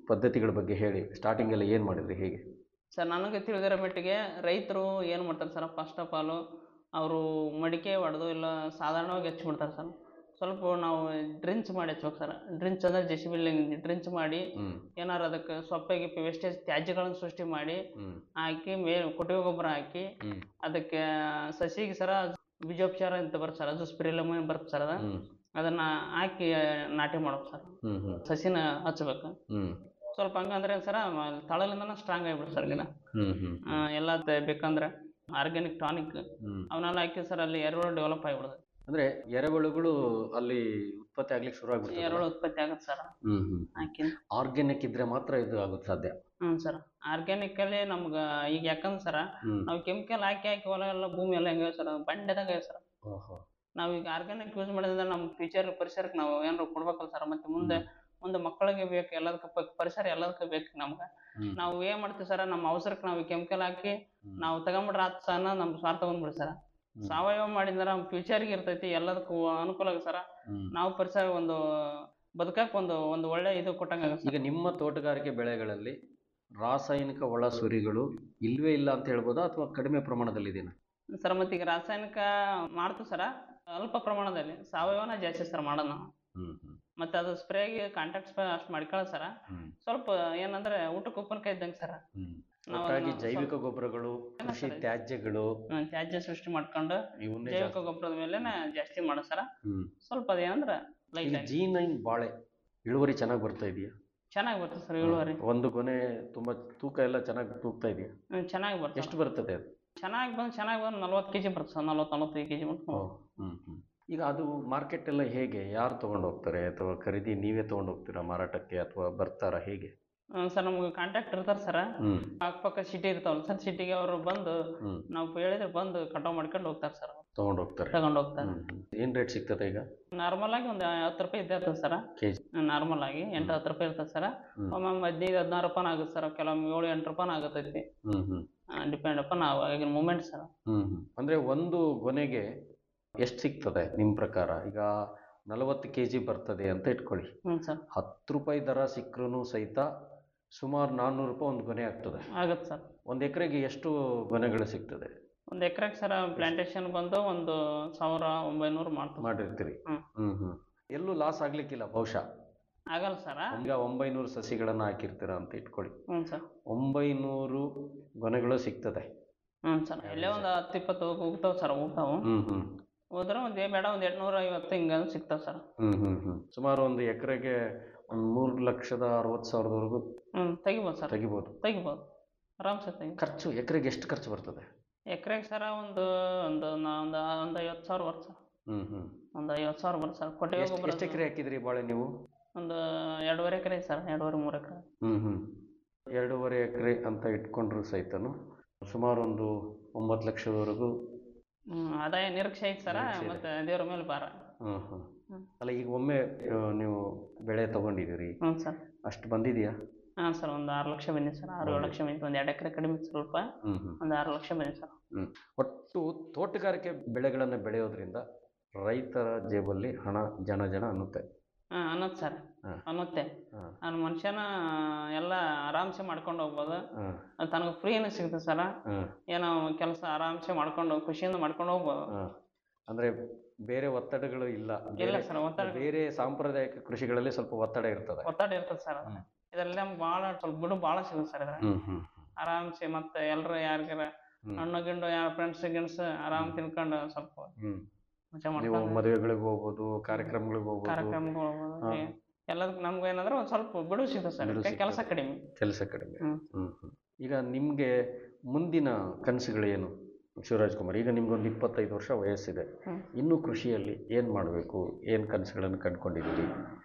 ಪದ್ಧತಿಗಳ ಬಗ್ಗೆ ಹೇಳಿ ಸ್ಟಾರ್ಟಿಂಗಲ್ಲಿ ಏನು ಮಾಡಿದ್ರಿ ಹೇಗೆ ಸರ್ ನನಗೆ ತಿಳಿದಿರೋ ಮಟ್ಟಿಗೆ ರೈತರು ಏನು ಮಾಡ್ತಾರೆ ಸರ್ ಫಸ್ಟ್ ಆಫ್ ಆಲು ಅವರು ಮಡಿಕೆ ಹೊಡೆದು ಇಲ್ಲ ಸಾಧಾರಣವಾಗಿ ಹಚ್ಬಿಡ್ತಾರೆ ಸರ್ ಸ್ವಲ್ಪ ನಾವು ಡ್ರಿಂಚ್ ಮಾಡಿ ಹಚ್ಬೇಕು ಸರ್ ಡ್ರಿಂಚ್ ಅಂದರೆ ಜೆ ಸಿ ಬಿಲ್ಲಿ ಡ್ರಿಂಚ್ ಮಾಡಿ ಹ್ಞೂ ಏನಾರು ಅದಕ್ಕೆ ಸೊಪ್ಪೆ ಗಿಪ್ಪೆ ವೇಸ್ಟೇಜ್ ತ್ಯಾಜ್ಯಗಳನ್ನು ಸೃಷ್ಟಿ ಮಾಡಿ ಹ್ಞೂ ಹಾಕಿ ಮೇ ಕೊಟ್ಟಿಗೆ ಗೊಬ್ಬರ ಹಾಕಿ ಹ್ಞೂ ಅದಕ್ಕೆ ಸಸಿಗೆ ಸರ ಬೀಜೋಪಚಾರ ಅಂತ ಬರುತ್ತೆ ಸರ್ ಅದು ಸ್ಪಿರಿಲಮ್ ಬರುತ್ತೆ ಸರ್ ಅದು ಹ್ಞೂ ಅದನ್ನ ಹಾಕಿ ನಾಟಿ ಮಾಡ್ಬೇಕು ಸರ್ ಹ್ಞೂ ಹ್ಞೂ ಸಸಿನ ಹಚ್ಬೇಕು ಹ್ಞೂ ಸ್ವಲ್ಪ ಹಂಗಂದ್ರೆ ಸರ ತಳಲಿಂದನ ಸ್ಟ್ರಾಂಗ್ ಆಗಿಬಿಡ್ತು ಸರ್ ಗಿಡ ಹ್ಞೂ ಹ್ಞೂ ಆ, ಎಲ್ಲ ತ- ಬೇಕಂದ್ರೆ ಆರ್ಗ್ಯಾನಿಕ್ ಟಾನಿಕ್ ಹ್ಞೂ ಅವನ್ನೆಲ್ಲ ಹಾಕಿ ಸರ್ ಅಲ್ಲಿ ಎರೆಹುಳು ಡೆವಲಪ್ ಆಗಿಬಿಡುತ್ತೆ ಅಂದರೆ ಎರೆಹುಳುಗಳು ಅಲ್ಲಿ ಉತ್ಪತ್ತಿ ಆಗ್ಲಿಕ್ಕೆ ಶುರು ಆಗ್ಬಿಡ್ತದೆ ಎರೆಹುಳು ಉತ್ಪತ್ತಿ ಆಗುತ್ತೆ ಸರ್ ಹ್ಞೂ ಹ್ಞೂ ಹಾಕಿ ಆರ್ಗ್ಯಾನಿಕ್ ಇದ್ರೆ ಮಾತ್ರ ಇದು ಆಗುತ್ತೆ ಸಾಧ್ಯ ಹ್ಞೂ ಸರ್ ಆರ್ಗ್ಯಾನಿಕಲ್ಲಿ ನಮ್ಗೆ ಈಗ ಯಾಕಂದ್ರೆ ಸರ ಹ್ಞೂ ನಾವು ಕೆಮಿಕಲ್ ಹಾಕಿ ಹಾಕಿ ಹೊಲ ಎಲ್ಲ ಭೂಮಿ ಎಲ್ಲ ಹೆಂಗೆ ಸರ್ ಬಂಡೆದಾಗ ಸರ್ ಓಹೋ ನಾವು ಈಗ ಆರ್ಗ್ಯಾನಿಕ್ ಯೂಸ್ ಮಾಡಿದ್ರೆ ನಮ್ಮ ಫ್ಯೂಚರ್ ಪರಿಸರಕ್ಕೆ ನಾವು ಏನಾರು ಕೊಡ್ಬೇಕಲ್ಲ ಸರ್ ಮತ್ತೆ ಮುಂದೆ ಮುಂದೆ ಮಕ್ಕಳಿಗೆ ಬೇಕು ಎಲ್ಲದಕ್ಕೆ ಪ- ಪರಿಸರ ಎಲ್ಲದಕ್ಕೆ ಬೇಕು ನಮ್ಗೆ ಹ್ಮ್. ನಾವು ಏನ್ ಮಾಡ್ತೀವಿ ಸರ್ ನಮ್ಮ ಅವಸರಕ್ಕೆ ನಾವು ಕೆಮಿಕಲ್ ಹಾಕಿ ಹ್ಮ್. ನಾವು ತಗೊಂಬಿಟ್ರೆ ಆತ್ ಸಹ ನಮ್ಮ ಸ್ವಾರ್ಥ ಬಂದ್ಬಿಡಿ ಸರ್ ಸಾವಯವ ಮಾಡಿದ್ರೆ ನಮ್ಮ ಫ್ಯೂಚರ್ಗೆ ಇರ್ತೈತಿ ಎಲ್ಲದಕ್ಕೂ ಅನುಕೂಲ ಆಗುತ್ತೆ ಸರ್ ಹ್ಮ್. ನಾವು ಪರಿಸರ ಒಂದು ಬದುಕಕ್ಕೆ ಒಂದು ಒಂದು ಒಳ್ಳೆ ಇದು ಕೊಟ್ಟಂಗೆ ಆಗುತ್ತೆ ಈಗ ನಿಮ್ಮ ತೋಟಗಾರಿಕೆ ಬೆಳೆಗಳಲ್ಲಿ ರಾಸಾಯನಿಕ ಒಳಸುರಿಗಳು ಇಲ್ವೇ ಇಲ್ಲ ಅಂತ ಹೇಳ್ಬೋದಾ ಅಥವಾ ಕಡಿಮೆ ಪ್ರಮಾಣದಲ್ಲಿ ಇದೆಯಾ ಸರ್ ಮತ್ತೆ ಈಗ ರಾಸಾಯನಿಕ ಮಾಡ್ತೀವಿ ಸರ ಅಲ್ಪ ಪ್ರಮಾಣದಲ್ಲಿ ಸಾವಯವನ ಜಾಸ್ತಿ ಸರ್ ಮಾಡೋದು ನಾವು ಹ್ಮ್ ಹ್ಮ್ ಮತ್ತೆ ಅದು ಸ್ಪ್ರೇಗೆ ಕಾಂಟ್ಯಾಕ್ಟ್ ಸ್ಪ್ರೇ ಅಷ್ಟು ಮಾಡ್ಕೊಳ್ಳೋ ಸರ ಹ್ಮ್ ಸ್ವಲ್ಪ ಏನಂದ್ರೆ ಊಟಕ್ಕೆ ಉಪ್ಪಿನಕಾಯಿ ಇದ್ದಂಗೆ ಸರ್ ಹ್ಮ್ ನಾವು ಒಟ್ಟಾಗಿ ಅದನ್ನ ಜೈವಿಕ ಗೊಬ್ಬರಗಳು ಕೃಷಿ ಸರಿ. ತ್ಯಾಜ್ಯಗಳು ಹ್ಮ್, ತ್ಯಾಜ್ಯ ಸೃಷ್ಟಿ ಮಾಡ್ಕೊಂಡು ಇವನ್ನೇ ಜೈವಿಕ ಜಾಸ್ತಿ ಗೊಬ್ಬರದ ಮೇಲೆ ಜಾಸ್ತಿ ಮಾಡೋ ಸರ ಹ್ಮ್ ಸ್ವಲ್ಪ ಅದೇನಂದ್ರ ಲೈಟ್ ಈಗ ಆಗಿ ಜಿ ನೈನ್ ಬಾಳೆ ಇಳುವರಿ ಚೆನ್ನಾಗಿ ಬರ್ತಾ ಇದೆಯಾ ಚೆನ್ನಾಗಿ ಬರ್ತದೆ ಸರ್ ಇಳುವರಿ ಒಂದು ಗೊನೆ ತುಂಬಾ ತೂಕ ಎಲ್ಲ ಚೆನ್ನಾಗಿ ತೂಗ್ತಾ ಇದೆಯಾ ಹ್ಮ್, ಚೆನ್ನಾಗಿ ಬರ್ತದೆ ಎಷ್ಟು ಬರ್ತದೆ ಅದು ಚೆನ್ನಾಗಿ ಬಂದು ಚೆನ್ನಾಗಿ ಬಂದು ನಲ್ವತ್ತು ಕೆಜಿ ಬರ್ತದೆ ಸರ್ ನಲ್ವತ್ತು ನಲ್ವತ್ತೈದು ಕೆಜಿ ಓ, ಹ್ಮ್ ಹ್ಮ್ ಈಗ ಅದು ಮಾರ್ಕೆಟ್ ಎಲ್ಲ ಹೇಗೆ ಯಾರು ತಗೊಂಡು ಹೋಗ್ತಾರೆ ಅಥವಾ ಖರೀದಿ ನೀವೇ ತಗೊಂಡು ಹೋಗ್ತೀರಾ ಮಾರಾಟಕ್ಕೆ ಅಥವಾ ಬರ್ತಾರಾ ಹೇಗೆ ಸರ್ ನಮ್ಗೆ ಕಾಂಟ್ಯಾಕ್ಟ್ ಇರ್ತಾರೆ ಸರ್ ಹ್ಮ್ ಅಕ್ಕಪಕ್ಕ ಸಿಟಿ ಇರ್ತಾವಲ್ಲ ಸರ್ ಸಿಟಿಗೆ ಅವರು ಬಂದು ಹ್ಮ್ ನಾವು ಹೇಳಿದ್ರೆ ಬಂದು ಕಟಾವ್ ಮಾಡ್ಕೊಂಡು ಹೋಗ್ತಾರೆ ಸರ್ ತಗೊಂಡು ಹೋಗ್ತಾರೆ ತಗೊಂಡು ಹೋಗ್ತಾರೆ ಹ್ಮ್ ಹ್ಮ್. ಏನ್ ರೇಟ್ ಸಿಗ್ತದೆ ಈಗ ನಾರ್ಮಲ್ ಆಗಿ ಒಂದು ಹತ್ತು ರೂಪಾಯಿ ಇದ್ದೇ ಇರ್ತದೆ ಸರ್ ಕೆಜಿ ನಾರ್ಮಲ್ ಆಗಿ ಎಂಟು ಹತ್ತು ರೂಪಾಯಿ ಇರ್ತದೆ ಸರ್ ಹ್ಮ್. ಒಮ್ಮೊಮ್ಮೆ ಹದಿನೈದು ಹದಿನಾರು ರೂಪಾಯಿ ಆಗುತ್ತೆ ಸರ್ ಕೆಲವೊಮ್ಮೆ ಏಳು ಎಂಟು ರೂಪಾಯಿ ಆಗತೈತಿ ಹ್ಮ್ ಹ್ಮ್ ಡಿಪೆಂಡ್ ಅಪ್ಪ ನಾವು ಆಗಿನ ಮೂಮೆಂಟ್ ಸರ್ ಹ್ಮ್ ಹ್ಮ್. ಅಂದ್ರೆ ಒಂದು ಗೊನೆಗೆ ಎಷ್ಟು ಸಿಗ್ತದೆ ನಿಮ್ಮ ಪ್ರಕಾರ ಈಗ ನಲವತ್ತು ಕೆ ಜಿ ಬರ್ತದೆ ಅಂತ ಇಟ್ಕೊಳ್ಳಿ ಹ್ಞೂ ಸರ್ ಹತ್ತು ರೂಪಾಯಿ ದರ ಸಿಕ್ಕರೂ ಸಹಿತ ಸುಮಾರು ನಾನ್ನೂರು ರೂಪಾಯಿ ಒಂದು ಗೊನೆ ಆಗ್ತದೆ ಆಗತ್ತೆ ಸರ್ ಒಂದು ಎಕರೆಗೆ ಎಷ್ಟು ಗೊನೆಗಳು ಸಿಗ್ತದೆ ಒಂದು ಎಕರೆಗೆ ಸರ್ ಪ್ಲಾಂಟೇಶನ್ ಬಂದು ಒಂದು ಸಾವಿರ ಒಂಬೈನೂರು ಮಾಡ್ತೀವಿ ಮಾಡಿರ್ತೀರಿ ಹ್ಮ್. ಹ್ಮ್ ಹ್ಮ್ ಎಲ್ಲೂ ಲಾಸ್ ಆಗ್ಲಿಕ್ಕಿಲ್ಲ ಬಹುಶಃ ಆಗಲ್ಲ ಸರ್ ಈಗ ಒಂಬೈನೂರು ಸಸಿಗಳನ್ನು ಹಾಕಿರ್ತೀರ ಅಂತ ಇಟ್ಕೊಳ್ಳಿ ಹ್ಞೂ ಸರ್ ಒಂಬೈನೂರು ಗೊನೆಗಳು ಸಿಗ್ತದೆ ಹ್ಞೂ ಸರ್ ಇಲ್ಲೇ ಒಂದು ಹತ್ತು ಇಪ್ಪತ್ತು ಹೋಗ್ತಾವೆ ಸರ್ ಹೋಗ್ತಾವೆ ಹ್ಮ್ ಹ್ಮ್ ಹೋದ್ರೆ ಒಂದು ಬೇಡ ಒಂದು ಎಂಟ್ನೂರ ಐವತ್ತು ಹಿಂಗೆ ಸಿಗ್ತಾವೆ ಸರ್ ಹ್ಮ್ ಹ್ಮ್ ಹ್ಮ್ ಸುಮಾರು ಒಂದು ಎಕರೆಗೆ ಒಂದು ಮೂರು ಲಕ್ಷದ ಅರವತ್ತು ಸಾವಿರದವರೆಗೂ ಹ್ಞೂ ತೆಗಿಬೋದು ಸರ್ ತೆಗಿಬೋದು ತೆಗಿಬೋದು ಆರಾಮ್ಸೆ ತೆಗಿ ಖರ್ಚು ಎಕರೆಗೆ ಎಷ್ಟು ಖರ್ಚು ಬರ್ತದೆ ಎಕರೆಗೆ ಸರ ಒಂದು ಒಂದು ನಾ- ಒಂದು ಒಂದು ಐವತ್ತು ಸಾವಿರ ಬರುತ್ತೆ ಸರ್ ಹ್ಮ್ ಹ್ಮ್ ಒಂದು ಐವತ್ತು ಸಾವಿರ ಬರುತ್ತೆ ಸರ್ ಕೊಟ್ಟಿಗೆ ಎಷ್ಟು ಗೊಬ್ಬರ ಎಷ್ಟು ಎಕರೆ ಹಾಕಿದ್ರಿ ಬಾಳೆ ನೀವು ಒಂದು ಎರಡೂವರೆ ಎಕರೆ ಸರ್ ಎರಡೂವರೆ ಮೂರು ಎಕರೆ ಹ್ಮ್ ಹ್ಮ್ ಎರಡೂವರೆ ಎಕರೆ ಅಂತ ಇಟ್ಕೊಂಡ್ರು ಸಹಿತನು ಸುಮಾರು ಒಂದು ಒಂಬತ್ತು ಲಕ್ಷದವರೆಗೂ ಹ್ಞೂ ಆದಾಯ ನಿರೀಕ್ಷೆ ಐತೆ ಸರ ನಿರೀಕ್ಷೆ ಇದೆ. ಮತ್ತು ದೇವ್ರ ಮೇಲೆ ಭಾರ ಹ್ಮ್ ಹ್ಮ್ ಹ್ಮ್. ಅಲ್ಲ ಈಗ ಒಮ್ಮೆ ಆ, ನೀವು ಬೆಳೆ ತಗೊಂಡಿದ್ದೀರಿ ಹ್ಞೂ ಸರ್ ಅಷ್ಟು ಬಂದಿದೆಯಾ ಹಾಂ ಸರ್ ಒಂದು ಆರು ಲಕ್ಷ ಬಂದಿದೆ ಸರ್ ಆರು ಏಳು ಲಕ್ಷ ಬಂದಿದೆ ಒಂದು ಎರಡು ಎಕರೆ ಕಡಿಮೆ ಇತ್ತು ಸ್ವಲ್ಪ ಹ್ಮ್ ಹ್ಮ್ ಒಂದು ಆರು ಲಕ್ಷ ಬಂದಿದೆ ಸರ್ ಹ್ಮ್ ಒಟ್ಟು ತೋಟಗಾರಿಕೆ ಬೆಳೆಗಳನ್ನು ಬೆಳೆಯೋದ್ರಿಂದ ರೈತರ ಜೇಬಲ್ಲಿ ಹಣ ಜನ ಜನ ಅನ್ನುತ್ತೆ ಹಾಂ ಅನ್ನತ್ತೆ ಸರ್ ಹಾ. ಅನ್ನತ್ತೆ ಹಾ. ನಾನು ಮನುಷ್ಯನ ಎಲ್ಲ ಆರಾಮ್ಸೆ ಮಾಡ್ಕೊಂಡು ಹೋಗ್ಬೋದು ಹಾಂ ಅದು ತನಗೆ ಫ್ರೀನೂ ಸಿಗುತ್ತೆ ಸರ ಹಾಂ ಏನೋ ಕೆಲಸ ಆರಾಮ್ಸೆ ಮಾಡ್ಕೊಂಡು ಖುಷಿಯಿಂದ ಮಾಡ್ಕೊಂಡು ಹೋಗ್ಬೋದು ಹಾಂ ಅಂದರೆ ಬೇರೆ ಒತ್ತಡಗಳು ಇಲ್ಲ ಇಲ್ಲ ಬೇರೆ- ಸರ್ ಒತ್ತಡ ಬೇರೆ ಸಾಂಪ್ರದಾಯಿಕ ಕೃಷಿಗಳಲ್ಲಿ ಸ್ವಲ್ಪ ಒತ್ತಡ ಇರ್ತದೆ ಒತ್ತಡ ಇರ್ತದೆ ಸರ್ ಹ್ಮ್. ಇದರಲ್ಲಿ ನಮ್ಗೆ ಭಾಳ ಸ್ವಲ್ಪ ಬಿಡು ಭಾಳ ಸಿಗುತ್ತೆ ಸರ್ ಇದ್ರಾಗ ಹ್ಮ್ ಹ್ಮ್ ಆರಾಮ್ಸೆ ಮತ್ತೆ ಎಲ್ಲರೂ ಯಾರಿಗಾರ ಹ್ಮ್. ಹಣ್ಣು ಗಿಂಡು ಯಾರ ಫ್ರೆಂಡ್ಸ್ ಗಿನ್ಸ್ ಆರಾಮ್ ತಿನ್ಕೊಂಡು ಸ್ವಲ್ಪ ಹ್ಮ್ ಮಜಾ ನೀವು ಮಾಡ್ಕೊಂಡು ಮದುವೆಗಳಿಗೆ ಹೋಗ್ಬೋದು ಕಾರ್ಯಕ್ರಮಗಳಿಗೆ ಹೋಗ್ಬೋದು ಕಾರ್ಯಕ್ರಮಗಳು ಹೋಗ್ಬೋದು. ಹಾ. ಹೀಗೆ ಎಲ್ಲದಕ್ಕೂ ನಮ್ಗೆ ಏನಂದ್ರೆ ಒಂದು ಸ್ವಲ್ಪ ಬಿಡುವು ಸಿಗುತ್ತೆ ಸರ್ ಬಿಡುವು ಇದಕ್ಕೆ ಕೆಲಸ ಸಿಗ್ತದೆ. ಕಡಿಮೆ ಕೆಲಸ ಕಡಿಮೆ ಹ್ಮ್. ಹ್ಮ್ ಹ್ಮ್. ಈಗ ನಿಮಗೆ ಮುಂದಿನ ಕನಸುಗಳೇನು ಶಿವರಾಜ್ ಕುಮಾರ್ ಈಗ ನಿಮ್ಗೊಂದು ಇಪ್ಪತ್ತೈದು ವರ್ಷ ವಯಸ್ಸಿದೆ ಹ್ಮ್. ಇನ್ನು ಕೃಷಿಯಲ್ಲಿ ಏನು ಮಾಡಬೇಕು ಏನು ಕನಸುಗಳನ್ನು ಕಂಡ್ಕೊಂಡಿದ್ದೀರಿ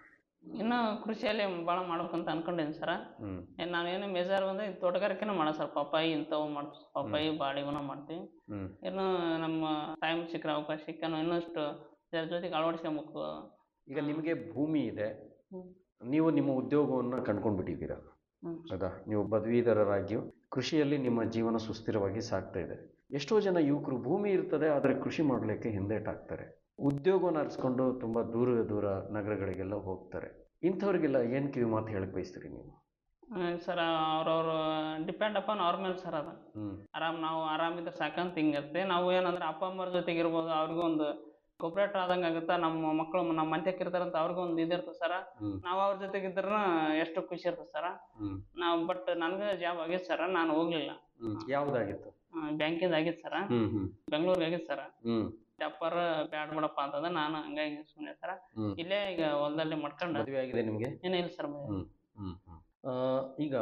ಇನ್ನು ಕೃಷಿಯಲ್ಲಿ ಭಾಳ ಮಾಡ್ಬೇಕಂತ ಅನ್ಕೊಂಡಿದ್ದೀನಿ ಸರ್ ಹ್ಮ್ ನಾವೇನು ಮೇಜರ್ ಬಂದ್ರೆ ಈ ತೋಟಗಾರಿಕೆನೂ ಮಾಡೋಣ ಸರ್ ಪಪ್ಪಾಯಿ ಇಂಥವು ಮಾಡ್ತೀವಿ ಪಪ್ಪಾಯಿ ಬಾಳೆವನ್ನ ಮಾಡ್ತೀವಿ ಹ್ಮ್ ಇನ್ನು ನಮ್ಮ ಟೈಮ್ ಸಿಕ್ಕರೆ ಅವಕಾಶ ಸಿಕ್ಕನು ಇನ್ನಷ್ಟು ಇದರ ಜೊತೆಗೆ ಅಳವಡಿಸ್ಕೊಬೇಕು ಈಗ ನಿಮಗೆ ಭೂಮಿ ಇದೆ ಹ್ಮ್. ನೀವು ನಿಮ್ಮ ಉದ್ಯೋಗವನ್ನು ಕಂಡ್ಕೊಂಡ್ಬಿಟ್ಟಿದ್ದೀರಾ ಹ್ಮ್. ಹೌದಾ ನೀವು ಪದವೀಧರರಾಗಿಯೂ ಕೃಷಿಯಲ್ಲಿ ನಿಮ್ಮ ಜೀವನ ಸುಸ್ಥಿರವಾಗಿ ಸಾಗ್ತಾ ಇದೆ ಎಷ್ಟೋ ಜನ ಯುವಕರು ಭೂಮಿ ಇರ್ತದೆ ಆದರೆ ಕೃಷಿ ಮಾಡಲಿಕ್ಕೆ ಹಿಂದೇಟಾಗ್ತಾರೆ ಉದ್ಯೋಗವನ್ನು ಅರಿಸ್ಕೊಂಡು ತುಂಬ ದೂರ ದೂರ ನಗರಗಳಿಗೆಲ್ಲ ಹೋಗ್ತಾರೆ ಇಂಥವ್ರಿಗೆಲ್ಲ ಏನು ಕಿವಿ ಮಾತು ಹೇಳಕ್ಕೆ ಬಯಸ್ತೀರಿ ನೀವು ಸರ್ ಅವ್ರವ್ರು ಡಿಪೆಂಡ್ ಅಪಾನ್ ಅವ್ರ ಮೇಲೆ ಸರ್ ಅದು ಹ್ಮ್ ಆರಾಮ್ ನಾವು ಆರಾಮಿದ್ರೆ ಸಾಕಂತ ಹಿಂಗಿರುತ್ತೆ ನಾವು ಏನಂದ್ರೆ ಅಪ್ಪ ಅಮ್ಮರ ಜೊತೆಗೆ ಇರ್ಬೋದು ಅವ್ರಿಗೂ ಒಂದು ಕೊಪ್ರೇಟ್ ಆದಂಗೆ ಆಗುತ್ತೆ ನಮ್ಮ ಮಕ್ಕಳು ನಮ್ಮ ಮಂತ್ಯಕ್ಕೆ ಇರ್ತಾರಂತ ಅವ್ರಿಗೂ ಒಂದು ಇದಿರ್ತದೆ ಸರ ಹ್ಮ್. ನಾವು ಅವ್ರ ಜೊತೆಗೆ ಇದ್ರೂ ಎಷ್ಟು ಖುಷಿ ಇರ್ತದೆ ಸರ ಹ್ಮ್ ನಾವು ಬಟ್ ನನಗೆ ಜಾಬ್ ಆಗಿತ್ತು ಸರ ನಾನು ಹೋಗ್ಲಿಲ್ಲ ಹ್ಮ್ ಯಾವ್ದಾಗಿತ್ತು ಬ್ಯಾಂಕಿಂದ ಆಗಿತ್ತು ಸರ ಹ್ಮ್ ಹ್ಮ್ ಬೆಂಗಳೂರಿಗೆ ಆಗಿತ್ತು ಸರ ಹ್ಮ್ ಟಪ್ಪರ್ ಬ್ಯಾಡ್ ಬಿಡಪ್ಪ ಅಂತಂದ ನಾನು ಹಂಗಾಗಿ ಸುಮ್ಮನೆ ಸರ ಹ್ಮ್ ಇಲ್ಲೇ ಈಗ ಹೊಲದಲ್ಲಿ ಮಾಡ್ಕೊಂಡು ಮದುವೆ ಆಗಿದೆ ನಿಮ್ಗೆ ಏನಿಲ್ಲ ಸರ್ ಹ್ಮ್ ಹ್ಮ್ ಹ್ಮ್ ಆ, ಈಗ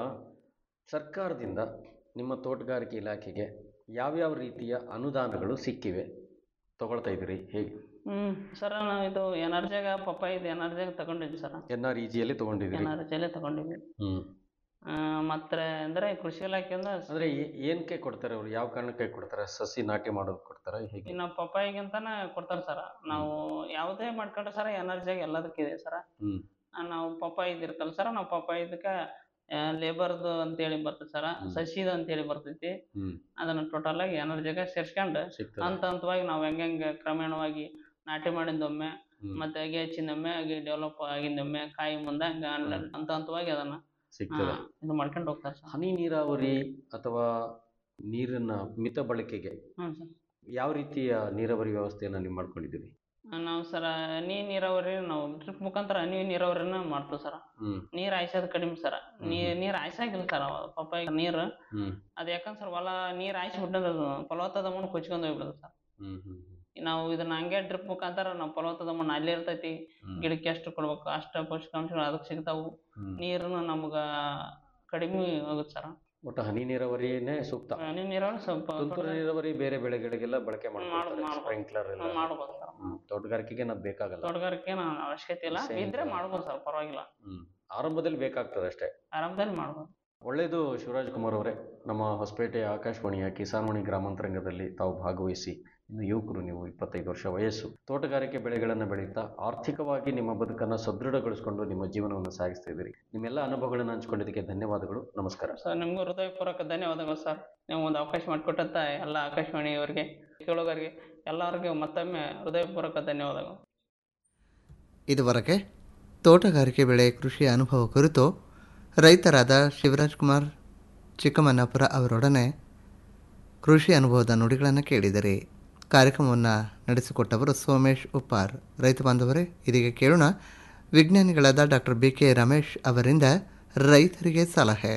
ಸರ್ಕಾರದಿಂದ ನಿಮ್ಮ ತೋಟಗಾರಿಕೆ ಇಲಾಖೆಗೆ ಯಾವ್ಯಾವ ರೀತಿಯ ಅನುದಾನಗಳು ಸಿಕ್ಕಿವೆ ತಗೊಳ್ತಾ ಇದ್ದೀರಿ ಹೇಗೆ ಹ್ಮ್ ಸರ್ ನಾವು ಇದು ಎನರ್ಜಿಯಾಗ ಪಪ್ಪಾಯಿದು ಎನರ್ಜಿಯಾಗ ತಗೊಂಡಿದ್ವಿ ಸರ್ ಎನ್ ಆರ್ ಇಜಿಯಲ್ಲಿ ತಗೊಂಡಿದ್ದೀರಿ ಎನರ್ಜಿಯಲ್ಲೇ ತಗೊಂಡಿದ್ವಿ ಹ್ಮ್ ಆ, ಮತ್ತೆ ಅಂದ್ರೆ ಕೃಷಿ ಇಲಾಖೆಯಿಂದ ಅಂದ್ರೆ ಏ- ಏನಕ್ಕೆ ಕೊಡ್ತಾರೆ ಅವ್ರು ಯಾವ ಕಾರಣಕ್ಕೆ ಕೊಡ್ತಾರೆ ಸಸಿ ನಾಟಿ ಮಾಡೋದು ಕೊಡ್ತಾರ ಹೇಗೆ ಇನ್ನು ಪಪ್ಪಾಯಿಗಂತಾನೆ ಕೊಡ್ತಾರೆ ಸರ್ ನಾವು ಯಾವುದೇ ಮಾಡ್ಕೊಂಡ್ರೆ ಸರ್ ಎನರ್ಜಿಯಾಗ ಎಲ್ಲದಕ್ಕಿದೆ ಸರ್ ಹ್ಮ್ ನಾವು ಪಪ್ಪಾಯಿದ್ ಇರ್ತಲ್ಲ ಸರ್ ನಾವು ಪಪ್ಪಾಯಿದಕ್ಕೆ ಲೇಬರ್ದು ಅಂತೇಳಿ ಬರ್ತದೆ ಸರ್ ಹ್ಮ್. ಸಸಿದು ಅಂತೇಳಿ ಬರ್ತೈತಿ ಹ್ಮ್ ಅದನ್ನ ಟೋಟಲ್ ಆಗಿ ಎನರ್ಜಿಯಾಗ ಸೇರ್ಸ್ಕೊಂಡು ಸಿಗ್ತದೆ ಹಂತ ಹಂತವಾಗಿ ನಾವು ಹೆಂಗೆ ಕ್ರಮೇಣವಾಗಿ ನಾಟಿ ಮಾಡಿದ್ದೊಮ್ಮೆ ಹ್ಮ್. ಮತ್ತೆ ಅಗಿ ಹಚ್ಚಿದೊಮ್ಮೆ ಅಗಿ ಡೆವಲಪ್ ಆಗಿದ್ದೊಮ್ಮೆ ಕಾಯಿ ಮುಂದೆ ಹಂಗ ಹಂತ ಹಂತವಾಗಿ ಅದನ್ನ ಸಿಗ್ತದೆ ಆ, ಇದು ಮಾಡ್ಕೊಂಡು ಹೋಗ್ತಾರೆ ಸರ್ ಹನಿ ನೀರಾವರಿ ಅಥವಾ ನೀರಿನ ಮಿತ ಬಳಕೆಗೆ ಹ್ಞೂ ಸರ್ ಯಾವ ರೀತಿಯ ನೀರಾವರಿ ವ್ಯವಸ್ಥೆಯನ್ನ ನೀವು ಮಾಡ್ಕೊಂಡಿದ್ದೀರಿ ನಾವು ಸರ ಹನಿ ನೀರಾವರಿ ನಾವು ಡ್ರಿಪ್ ಮುಖಾಂತರ ಹನಿ ನೀರಾವರಿನ ಮಾಡ್ತೀವಿ ಸರ್ ಹ್ಮ್ ನೀರ್ ಹಾಯ್ಸೋದು ಕಡಿಮೆ ಸರ್ ನೀರ್ ನೀರ್ ಹಾಯ್ಸಾಗಿಲ್ಲ ಸರ್ ಪಪ್ಪಾಯಿ ನೀರು ಹ್ಮ್ ಅದ್ ಯಾಕಂದ್ರೆ ಸರ್ ಹೊಲ ನೀರ್ ಹಾಯ್ಸ್ಬಿಟ್ಟಂದ್ರೆ ಅದು ಫಲವತ್ತದ ಮಣ್ಣು ಕೊಚ್ಕೊಂಡು ಹೋಗ್ಬಿಡುತ್ತೆ ಸರ್ ಹ್ಮ್ ಹ್ಮ್ ನಾವು ಇದನ್ನ ಹಂಗೆ ಡ್ರಿಪ್ ಮುಖಾಂತರ ನಾವು ಫಲವತ್ತದ ಮಣ್ಣು ಅಲ್ಲೇ ಇರ್ತೈತಿ ಹ್ಮ್. ಗಿಡಕ್ಕೆ ಎಷ್ಟು ಕೊಡ್ಬೇಕು ಅಷ್ಟ ಪೋಷಕಾಂಶಗಳು ಅದಕ್ಕೆ ಸಿಗ್ತಾವು ಹ್ಮ್. ನೀರನ್ನು ನಮ್ಗ ಕಡಿಮೆ ಹೋಗುತ್ತೆ ಸರ್ ಒಟ್ಟು ಹನಿ ನೀರಾವರಿನೇ ಸೂಕ್ತ ಹನಿ ನೀರಾವರಿ ಸ್ವಲ್ಪ ತುಂತುರು ನೀರಾವರಿ ಬೇರೆ ಬೆಳೆಗಳಿಗೆಲ್ಲ ಬಳಕೆ ಮಾಡ್ಕೊಳ್ತಾರೆ ಮಾಡ್ಬೋದು. ಸ್ಪ್ರಿಂಕ್ಲರ್ ಎಲ್ಲ ಹ್ಮ್, ಮಾಡ್ಬೋದು ಸರ್ ಹ್ಮ್. ತೋಟಗಾರಿಕೆಗೆ ಅದು ಬೇಕಾಗಲ್ಲ ತೋಟಗಾರಿಕೆ ಅವಶ್ಯಕತೆ ಇಲ್ಲ Same ಇದ್ರೆ ತರ. ಮಾಡ್ಬೋದು ಸರ್ ಪರವಾಗಿಲ್ಲ ಹ್ಮ್ ಆರಂಭದಲ್ಲಿ ಬೇಕಾಗ್ತದೆ ಅಷ್ಟೇ ಆರಾಮದಲ್ಲಿ ಮಾಡ್ಬೋದು ಒಳ್ಳೆಯದು ಶಿವರಾಜ್ ಕುಮಾರ್ ಅವರೇ ನಮ್ಮ ಹೊಸಪೇಟೆ ಆಕಾಶವಾಣಿಯ ಕಿಸಾನ್ವಾಣಿ ಗ್ರಾಮಾಂತರಂಗದಲ್ಲಿ ತಾವು ಭಾಗವಹಿಸಿ ಇನ್ನು ಯುವಕರು ನೀವು ಇಪ್ಪತ್ತೈದು ವರ್ಷ ವಯಸ್ಸು ತೋಟಗಾರಿಕೆ ಬೆಳೆಗಳನ್ನು ಬೆಳೀತಾ ಆರ್ಥಿಕವಾಗಿ ನಿಮ್ಮ ಬದುಕನ್ನು ಸದೃಢಗೊಳಿಸಿಕೊಂಡು ನಿಮ್ಮ ಜೀವನವನ್ನು ಸಾಗಿಸ್ತಾ ಇದ್ದೀರಿ ನಿಮ್ಮೆಲ್ಲ ಅನುಭವಗಳನ್ನು ಹಂಚ್ಕೊಂಡಿದ್ದಕ್ಕೆ ಧನ್ಯವಾದಗಳು ನಮಸ್ಕಾರ ಸರ್ ನಿಮಗೂ ಹೃದಯಪೂರ್ವಕ ಧನ್ಯವಾದಗಳು ಸರ್ ನೀವು ಒಂದು ಅವಕಾಶ ಮಾಡಿಕೊಟ್ಟಂತ ಎಲ್ಲ ಆಕಾಶವಾಣಿಯವರಿಗೆ ಕೇಳೋಗರಿಗೆ ಎಲ್ಲರಿಗೂ ಮತ್ತೊಮ್ಮೆ ಹೃದಯಪೂರ್ವಕ ಧನ್ಯವಾದಗಳು ಇದುವರೆಗೆ ತೋಟಗಾರಿಕೆ ಬೆಳೆ ಕೃಷಿ ಅನುಭವ ಕುರಿತು ರೈತರಾದ ಶಿವರಾಜ್ ಕುಮಾರ್ ಚಿಕ್ಕಮನ್ನಾಪುರ ಅವರೊಡನೆ ಕೃಷಿ ಅನುಭವದ ನುಡಿಗಳನ್ನು ಕೇಳಿದರೆ ಕಾರ್ಯಕ್ರಮವನ್ನು ನಡೆಸಿಕೊಟ್ಟವರು ಸೋಮೇಶ್ ಉಪ್ಪಾರ್ ರೈತ ಬಾಂಧವರೇ ಇದೀಗ ಕೇಳೋಣ ವಿಜ್ಞಾನಿಗಳಾದ ಡಾಕ್ಟರ್ ಬಿ ಕೆ ರಮೇಶ್ ಅವರಿಂದ ರೈತರಿಗೆ ಸಲಹೆ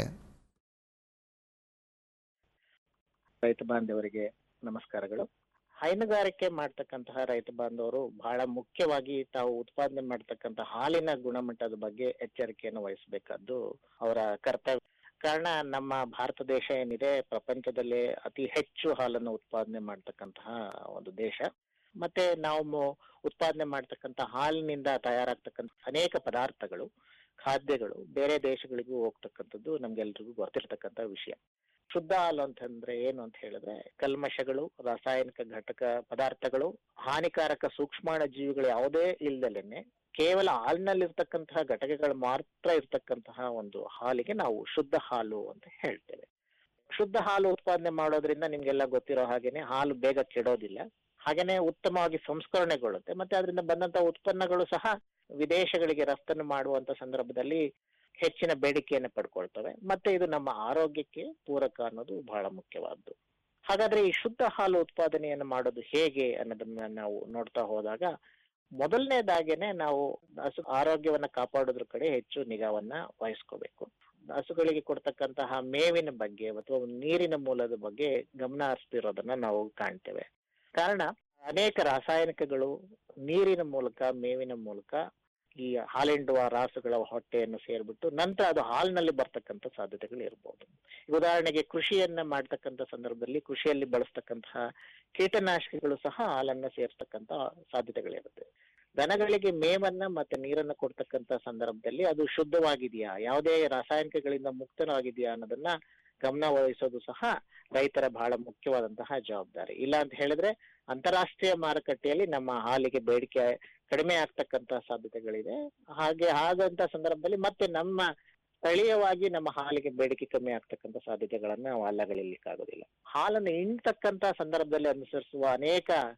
ರೈತ ಬಾಂಧವರಿಗೆ ನಮಸ್ಕಾರಗಳು ಹೈನುಗಾರಿಕೆ ಮಾಡ್ತಕ್ಕಂತಹ ರೈತ ಬಾಂಧವರು ಬಹಳ ಮುಖ್ಯವಾಗಿ ತಾವು ಉತ್ಪಾದನೆ ಮಾಡ್ತಕ್ಕಂಥ ಹಾಲಿನ ಗುಣಮಟ್ಟದ ಬಗ್ಗೆ ಎಚ್ಚರಿಕೆಯನ್ನು ವಹಿಸಬೇಕಾದ್ದು ಅವರ ಕರ್ತವ್ಯ ಕಾರಣ ನಮ್ಮ ಭಾರತ ದೇಶ ಏನಿದೆ ಪ್ರಪಂಚದಲ್ಲೇ ಅತಿ ಹೆಚ್ಚು ಹಾಲನ್ನು ಉತ್ಪಾದನೆ ಮಾಡ್ತಕ್ಕಂತಹ ಒಂದು ದೇಶ ಮತ್ತೆ ನಾವು ಮು- ಉತ್ಪಾದನೆ ಮಾಡ್ತಕ್ಕಂಥ ಹಾಲಿನಿಂದ ತಯಾರಾಗ್ತಕ್ಕಂಥ ಅನೇಕ ಪದಾರ್ಥಗಳು ಖಾದ್ಯಗಳು ಬೇರೆ ದೇಶಗಳಿಗೂ ಹೋಗ್ತಕ್ಕಂಥದ್ದು ನಮ್ಗೆಲ್ರಿಗೂ ಗೊತ್ತಿರ್ತಕ್ಕಂಥ ವಿಷಯ ಶುದ್ಧ ಹಾಲು ಅಂತಂದ್ರೆ ಏನು ಅಂತ ಹೇಳಿದ್ರೆ ಕಲ್ಮಶಗಳು ರಾಸಾಯನಿಕ ಘಟಕ ಪದಾರ್ಥಗಳು ಹಾನಿಕಾರಕ ಸೂಕ್ಷ್ಮಾಣು ಜೀವಿಗಳು ಯಾವುದೇ ಇಲ್ದಲೇನೆ ಕೇವಲ ಹಾಲಿನಲ್ಲಿರ್ತಕ್ಕಂತಹ ಘಟಕಗಳು ಮಾತ್ರ ಇರ್ತಕ್ಕಂತಹ ಒಂದು ಹಾಲಿಗೆ ನಾವು ಶುದ್ಧ ಹಾಲು ಅಂತ ಹೇಳ್ತೇವೆ ಶುದ್ಧ ಹಾಲು ಉತ್ಪಾದನೆ ಮಾಡೋದ್ರಿಂದ ನಿಮ್ಗೆಲ್ಲ ಗೊತ್ತಿರೋ ಹಾಗೇನೆ ಹಾಲು ಬೇಗ ಕೆಡೋದಿಲ್ಲ ಹಾಗೇನೆ ಉತ್ತಮವಾಗಿ ಸಂಸ್ಕರಣೆಗೊಳ್ಳುತ್ತೆ ಮತ್ತೆ ಅದರಿಂದ ಬಂದಂತ ಉತ್ಪನ್ನಗಳು ಸಹ ವಿದೇಶಗಳಿಗೆ ರಫ್ತನ್ನು ಮಾಡುವಂತ ಸಂದರ್ಭದಲ್ಲಿ ಹೆಚ್ಚಿನ ಬೇಡಿಕೆಯನ್ನು ಪಡ್ಕೊಳ್ತವೆ ಮತ್ತೆ ಇದು ನಮ್ಮ ಆರೋಗ್ಯಕ್ಕೆ ಪೂರಕ ಅನ್ನೋದು ಬಹಳ ಮುಖ್ಯವಾದ್ದು ಹಾಗಾದ್ರೆ ಈ ಶುದ್ಧ ಹಾಲು ಉತ್ಪಾದನೆಯನ್ನು ಮಾಡೋದು ಹೇಗೆ ಅನ್ನೋದನ್ನ ನಾವು ನೋಡ್ತಾ ಹೋದಾಗ ಮೊದಲನೇದಾಗೇನೆ ನಾವು ಹಸು ಆರೋಗ್ಯವನ್ನ ಕಾಪಾಡೋದ್ರ ಕಡೆ ಹೆಚ್ಚು ನಿಗಾವನ್ನ ವಹಿಸ್ಕೋಬೇಕು ಹಸುಗಳಿಗೆ ಕೊಡ್ತಕ್ಕಂತಹ ಮೇವಿನ ಬಗ್ಗೆ ಅಥವಾ ನೀರಿನ ಮೂಲದ ಬಗ್ಗೆ ಗಮನ ಹರಿಸ್ತಿರೋದನ್ನ ನಾವು ಕಾಣ್ತೇವೆ ಕಾರಣ ಅನೇಕ ರಾಸಾಯನಿಕಗಳು ನೀರಿನ ಮೂಲಕ ಮೇವಿನ ಮೂಲಕ ಈ ಹಾಲಿಂಡುವ ರಾಸುಗಳ ಹೊಟ್ಟೆಯನ್ನು ಸೇರ್ಬಿಟ್ಟು ನಂತರ ಅದು ಹಾಲಿನಲ್ಲಿ ಬರ್ತಕ್ಕಂಥ ಸಾಧ್ಯತೆಗಳು ಇರಬಹುದು ಉದಾಹರಣೆಗೆ ಕೃಷಿಯನ್ನ ಮಾಡ್ತಕ್ಕಂಥ ಸಂದರ್ಭದಲ್ಲಿ ಕೃಷಿಯಲ್ಲಿ ಬಳಸ್ತಕ್ಕಂತಹ ಕೀಟನಾಶಕಗಳು ಸಹ ಹಾಲನ್ನ ಸೇರ್ತಕ್ಕಂಥ ಸಾಧ್ಯತೆಗಳಿರುತ್ತೆ ದನಗಳಿಗೆ ಮೇವನ್ನ ಮತ್ತೆ ನೀರನ್ನ ಕೊಡ್ತಕ್ಕಂಥ ಸಂದರ್ಭದಲ್ಲಿ ಅದು ಶುದ್ಧವಾಗಿದೆಯಾ ಯಾವುದೇ ರಾಸಾಯನಿಕಗಳಿಂದ ಮುಕ್ತವಾಗಿದೆಯಾ ಅನ್ನೋದನ್ನ ಗಮನ ವಹಿಸೋದು ಸಹ ರೈತರ ಬಹಳ ಮುಖ್ಯವಾದಂತಹ ಜವಾಬ್ದಾರಿ ಇಲ್ಲ ಅಂತ ಹೇಳಿದ್ರೆ ಅಂತಾರಾಷ್ಟ್ರೀಯ ಮಾರುಕಟ್ಟೆಯಲ್ಲಿ ನಮ್ಮ ಹಾಲಿಗೆ ಬೇಡಿಕೆ ಕಡಿಮೆ ಆಗ್ತಕ್ಕಂತ ಸಾಧ್ಯತೆಗಳಿದೆ ಹಾಗೆ ಹಾಗಂತ ಸಂದರ್ಭದಲ್ಲಿ ಮತ್ತೆ ನಮ್ಮ ಸ್ಥಳೀಯವಾಗಿ ನಮ್ಮ ಹಾಲಿಗೆ ಬೇಡಿಕೆ ಕಮ್ಮಿ ಆಗ್ತಕ್ಕಂಥ ಸಾಧ್ಯತೆಗಳನ್ನ ನಾವು ಅಲ್ಲಗಳಿಲಿಕ್ಕಾಗೋದಿಲ್ಲ ಹಾಲನ್ನು ಇಂಡ್ತಕ್ಕಂತ ಸಂದರ್ಭದಲ್ಲಿ ಅನುಸರಿಸುವ ಅನೇಕ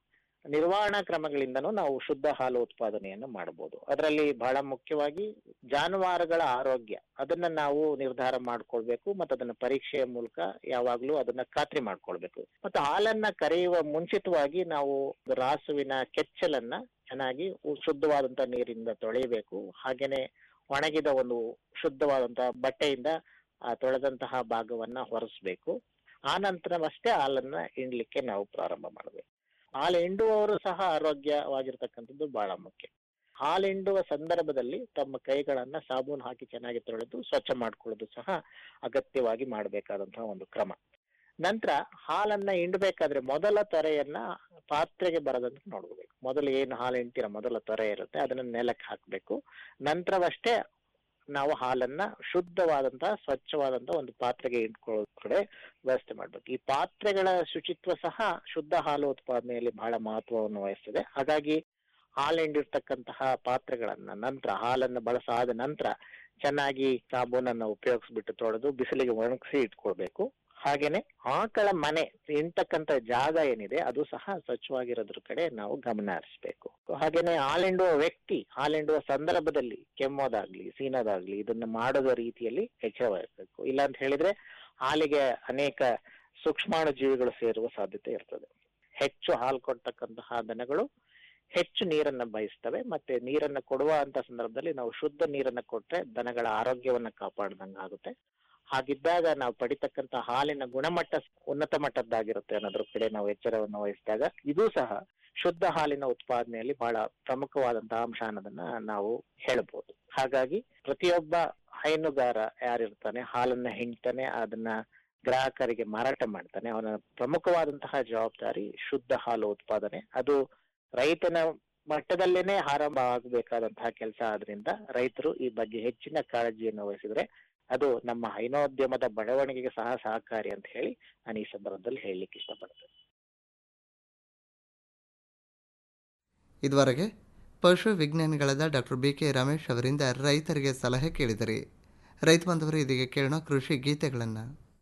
ನಿರ್ವಹಣಾ ಕ್ರಮಗಳಿಂದನೂ ನಾವು ಶುದ್ಧ ಹಾಲು ಉತ್ಪಾದನೆಯನ್ನು ಮಾಡಬಹುದು ಅದರಲ್ಲಿ ಬಹಳ ಮುಖ್ಯವಾಗಿ ಜಾನುವಾರುಗಳ ಆರೋಗ್ಯ ಅದನ್ನ ನಾವು ನಿರ್ಧಾರ ಮಾಡ್ಕೊಳ್ಬೇಕು ಮತ್ತು ಅದನ್ನ ಪರೀಕ್ಷೆಯ ಮೂಲಕ ಯಾವಾಗ್ಲೂ ಅದನ್ನ ಖಾತ್ರಿ ಮಾಡ್ಕೊಳ್ಬೇಕು ಮತ್ತು ಹಾಲನ್ನ ಕರೆಯುವ ಮುಂಚಿತವಾಗಿ ನಾವು ರಾಸುವಿನ ಕೆಚ್ಚಲನ್ನ ಚೆನ್ನಾಗಿ ಉ- ಶುದ್ಧವಾದಂತ ನೀರಿಂದ ತೊಳೆಯಬೇಕು ಹಾಗೇನೆ ಒಣಗಿದ ಒಂದು ಶುದ್ಧವಾದಂತಹ ಬಟ್ಟೆಯಿಂದ ಆ ತೊಳೆದಂತಹ ಭಾಗವನ್ನ ಹೊರಸ್ಬೇಕು ಆ ನಂತರವಷ್ಟೇ ಹಾಲನ್ನ ಹಿಂಡ್ಲಿಕ್ಕೆ ನಾವು ಪ್ರಾರಂಭ ಮಾಡಬೇಕು ಹಾಲು ಹಿಂಡುವವರು ಸಹ ಆರೋಗ್ಯವಾಗಿರ್ತಕ್ಕಂಥದ್ದು ಬಹಳ ಮುಖ್ಯ ಹಾಲು ಹಿಂಡುವ ಸಂದರ್ಭದಲ್ಲಿ ತಮ್ಮ ಕೈಗಳನ್ನ ಸಾಬೂನು ಹಾಕಿ ಚೆನ್ನಾಗಿ ತೊಳೆದು ಸ್ವಚ್ಛ ಮಾಡ್ಕೊಳ್ಳೋದು ಸಹ ಅಗತ್ಯವಾಗಿ ಮಾಡಬೇಕಾದಂತಹ ಒಂದು ಕ್ರಮ ನಂತರ ಹಾಲನ್ನ ಹಿಂಡ್ಬೇಕಾದ್ರೆ ಮೊದಲ ತೊರೆಯನ್ನ ಪಾತ್ರೆಗೆ ಬರದಂತೆ ನೋಡ್ಕೋಬೇಕು ಮೊದಲು ಏನು ಹಾಲು ಹಿಂಡ್ತೀರ ಮೊದಲ ತೊರೆ ಇರುತ್ತೆ ಅದನ್ನ ನೆಲಕ್ಕೆ ಹಾಕ್ಬೇಕು ನಂತರವಷ್ಟೇ ನಾವು ಹಾಲನ್ನ ಶುದ್ಧವಾದಂತಹ ಸ್ವಚ್ಛವಾದಂತಹ ಒಂದು ಪಾತ್ರೆಗೆ ಇಟ್ಕೊಳ್ಳೋ ಕಡೆ ವ್ಯವಸ್ಥೆ ಮಾಡ್ಬೇಕು ಈ ಪಾತ್ರೆಗಳ ಶುಚಿತ್ವ ಸಹ ಶುದ್ಧ ಹಾಲು ಉತ್ಪಾದನೆಯಲ್ಲಿ ಬಹಳ ಮಹತ್ವವನ್ನು ವಹಿಸ್ತದೆ ಹಾಗಾಗಿ ಹಾಲು ಹಿಂಡಿರ್ತಕ್ಕಂತಹ ಪಾತ್ರೆಗಳನ್ನ ನಂತರ ಹಾಲನ್ನು ಬಳಸಾದ ನಂತರ ಚೆನ್ನಾಗಿ ಸಾಬೂನನ್ನ ಉಪಯೋಗಿಸ್ಬಿಟ್ಟು ತೊಳೆದು ಬಿಸಿಲಿಗೆ ಒಣಗಿಸಿ ಇಟ್ಕೊಳ್ಬೇಕು ಹಾಗೇನೆ ಆಕಳ ಮನೆ ಇಂತಕ್ಕಂತ ಜಾಗ ಏನಿದೆ ಅದು ಸಹ ಸ್ವಚ್ಛವಾಗಿರೋದ್ರ ಕಡೆ ನಾವು ಗಮನ ಹರಿಸ್ಬೇಕು ಹಾಗೇನೆ ಹಾಲಿಂಡುವ ವ್ಯಕ್ತಿ ಹಾಲಿಂಡುವ ಸಂದರ್ಭದಲ್ಲಿ ಕೆಮ್ಮೋದಾಗ್ಲಿ ಸೀನೋದಾಗ್ಲಿ ಇದನ್ನ ಮಾಡದ ರೀತಿಯಲ್ಲಿ ಎಚ್ಚರ ವಹಿಸಬೇಕು ಇಲ್ಲ ಅಂತ ಹೇಳಿದ್ರೆ ಹಾಲಿಗೆ ಅನೇಕ ಸೂಕ್ಷ್ಮಾಣು ಜೀವಿಗಳು ಸೇರುವ ಸಾಧ್ಯತೆ ಇರ್ತದೆ ಹೆಚ್ಚು ಹಾಲು ಕೊಡ್ತಕ್ಕಂತಹ ದನಗಳು ಹೆಚ್ಚು ನೀರನ್ನ ಬಯಸ್ತವೆ ಮತ್ತೆ ನೀರನ್ನ ಕೊಡುವ ಅಂತ ಸಂದರ್ಭದಲ್ಲಿ ನಾವು ಶುದ್ಧ ನೀರನ್ನ ಕೊಟ್ರೆ ದನಗಳ ಆರೋಗ್ಯವನ್ನ ಕಾಪಾಡ್ದಂಗ ಆಗುತ್ತೆ ಹಾಗಿದ್ದಾಗ ನಾವು ಪಡಿತಕ್ಕಂತ ಹಾಲಿನ ಗುಣಮಟ್ಟ ಉನ್ನತ ಮಟ್ಟದ್ದಾಗಿರುತ್ತೆ ಅನ್ನೋದ್ರ ಕಡೆ ನಾವು ಎಚ್ಚರವನ್ನು ವಹಿಸಿದಾಗ ಇದು ಸಹ ಶುದ್ಧ ಹಾಲಿನ ಉತ್ಪಾದನೆಯಲ್ಲಿ ಬಹಳ ಪ್ರಮುಖವಾದಂತಹ ಅಂಶ ಅನ್ನೋದನ್ನ ನಾವು ಹೇಳ್ಬೋದು ಹಾಗಾಗಿ ಪ್ರತಿಯೊಬ್ಬ ಹೈನುಗಾರ ಯಾರಿರ್ತಾನೆ ಹಾಲನ್ನ ಹಿಂಡ್ತಾನೆ ಅದನ್ನ ಗ್ರಾಹಕರಿಗೆ ಮಾರಾಟ ಮಾಡ್ತಾನೆ ಅವನ ಪ್ರಮುಖವಾದಂತಹ ಜವಾಬ್ದಾರಿ ಶುದ್ಧ ಹಾಲು ಉತ್ಪಾದನೆ ಅದು ರೈತನ ಮಟ್ಟದಲ್ಲೇನೆ ಆರಂಭ ಆಗಬೇಕಾದಂತಹ ಕೆಲಸ ಆದ್ರಿಂದ ರೈತರು ಈ ಬಗ್ಗೆ ಹೆಚ್ಚಿನ ಕಾಳಜಿಯನ್ನು ವಹಿಸಿದ್ರೆ ಅದು ನಮ್ಮ ಹೈನೋದ್ಯಮದ ಬೆಳವಣಿಗೆಗೆ ಸಹ ಸಹಕಾರಿ ಅಂತ ಹೇಳಿ ನಾನು ಈ ಸಂದರ್ಭದಲ್ಲಿ ಹೇಳಲಿಕ್ಕೆ ಇಷ್ಟಪಡ್ತೇನೆ ಇದುವರೆಗೆ ಪಶು ವಿಜ್ಞಾನಿಗಳಾದ ಡಾಕ್ಟರ್ ಬಿ ಕೆ ರಮೇಶ್ ಅವರಿಂದ ರೈತರಿಗೆ ಸಲಹೆ ಕೇಳಿದಿರಿ ರೈತ ಬಾಂಧವರು ಇದೀಗ ಕೇಳೋಣ ಕೃಷಿ ಗೀತೆಗಳನ್ನು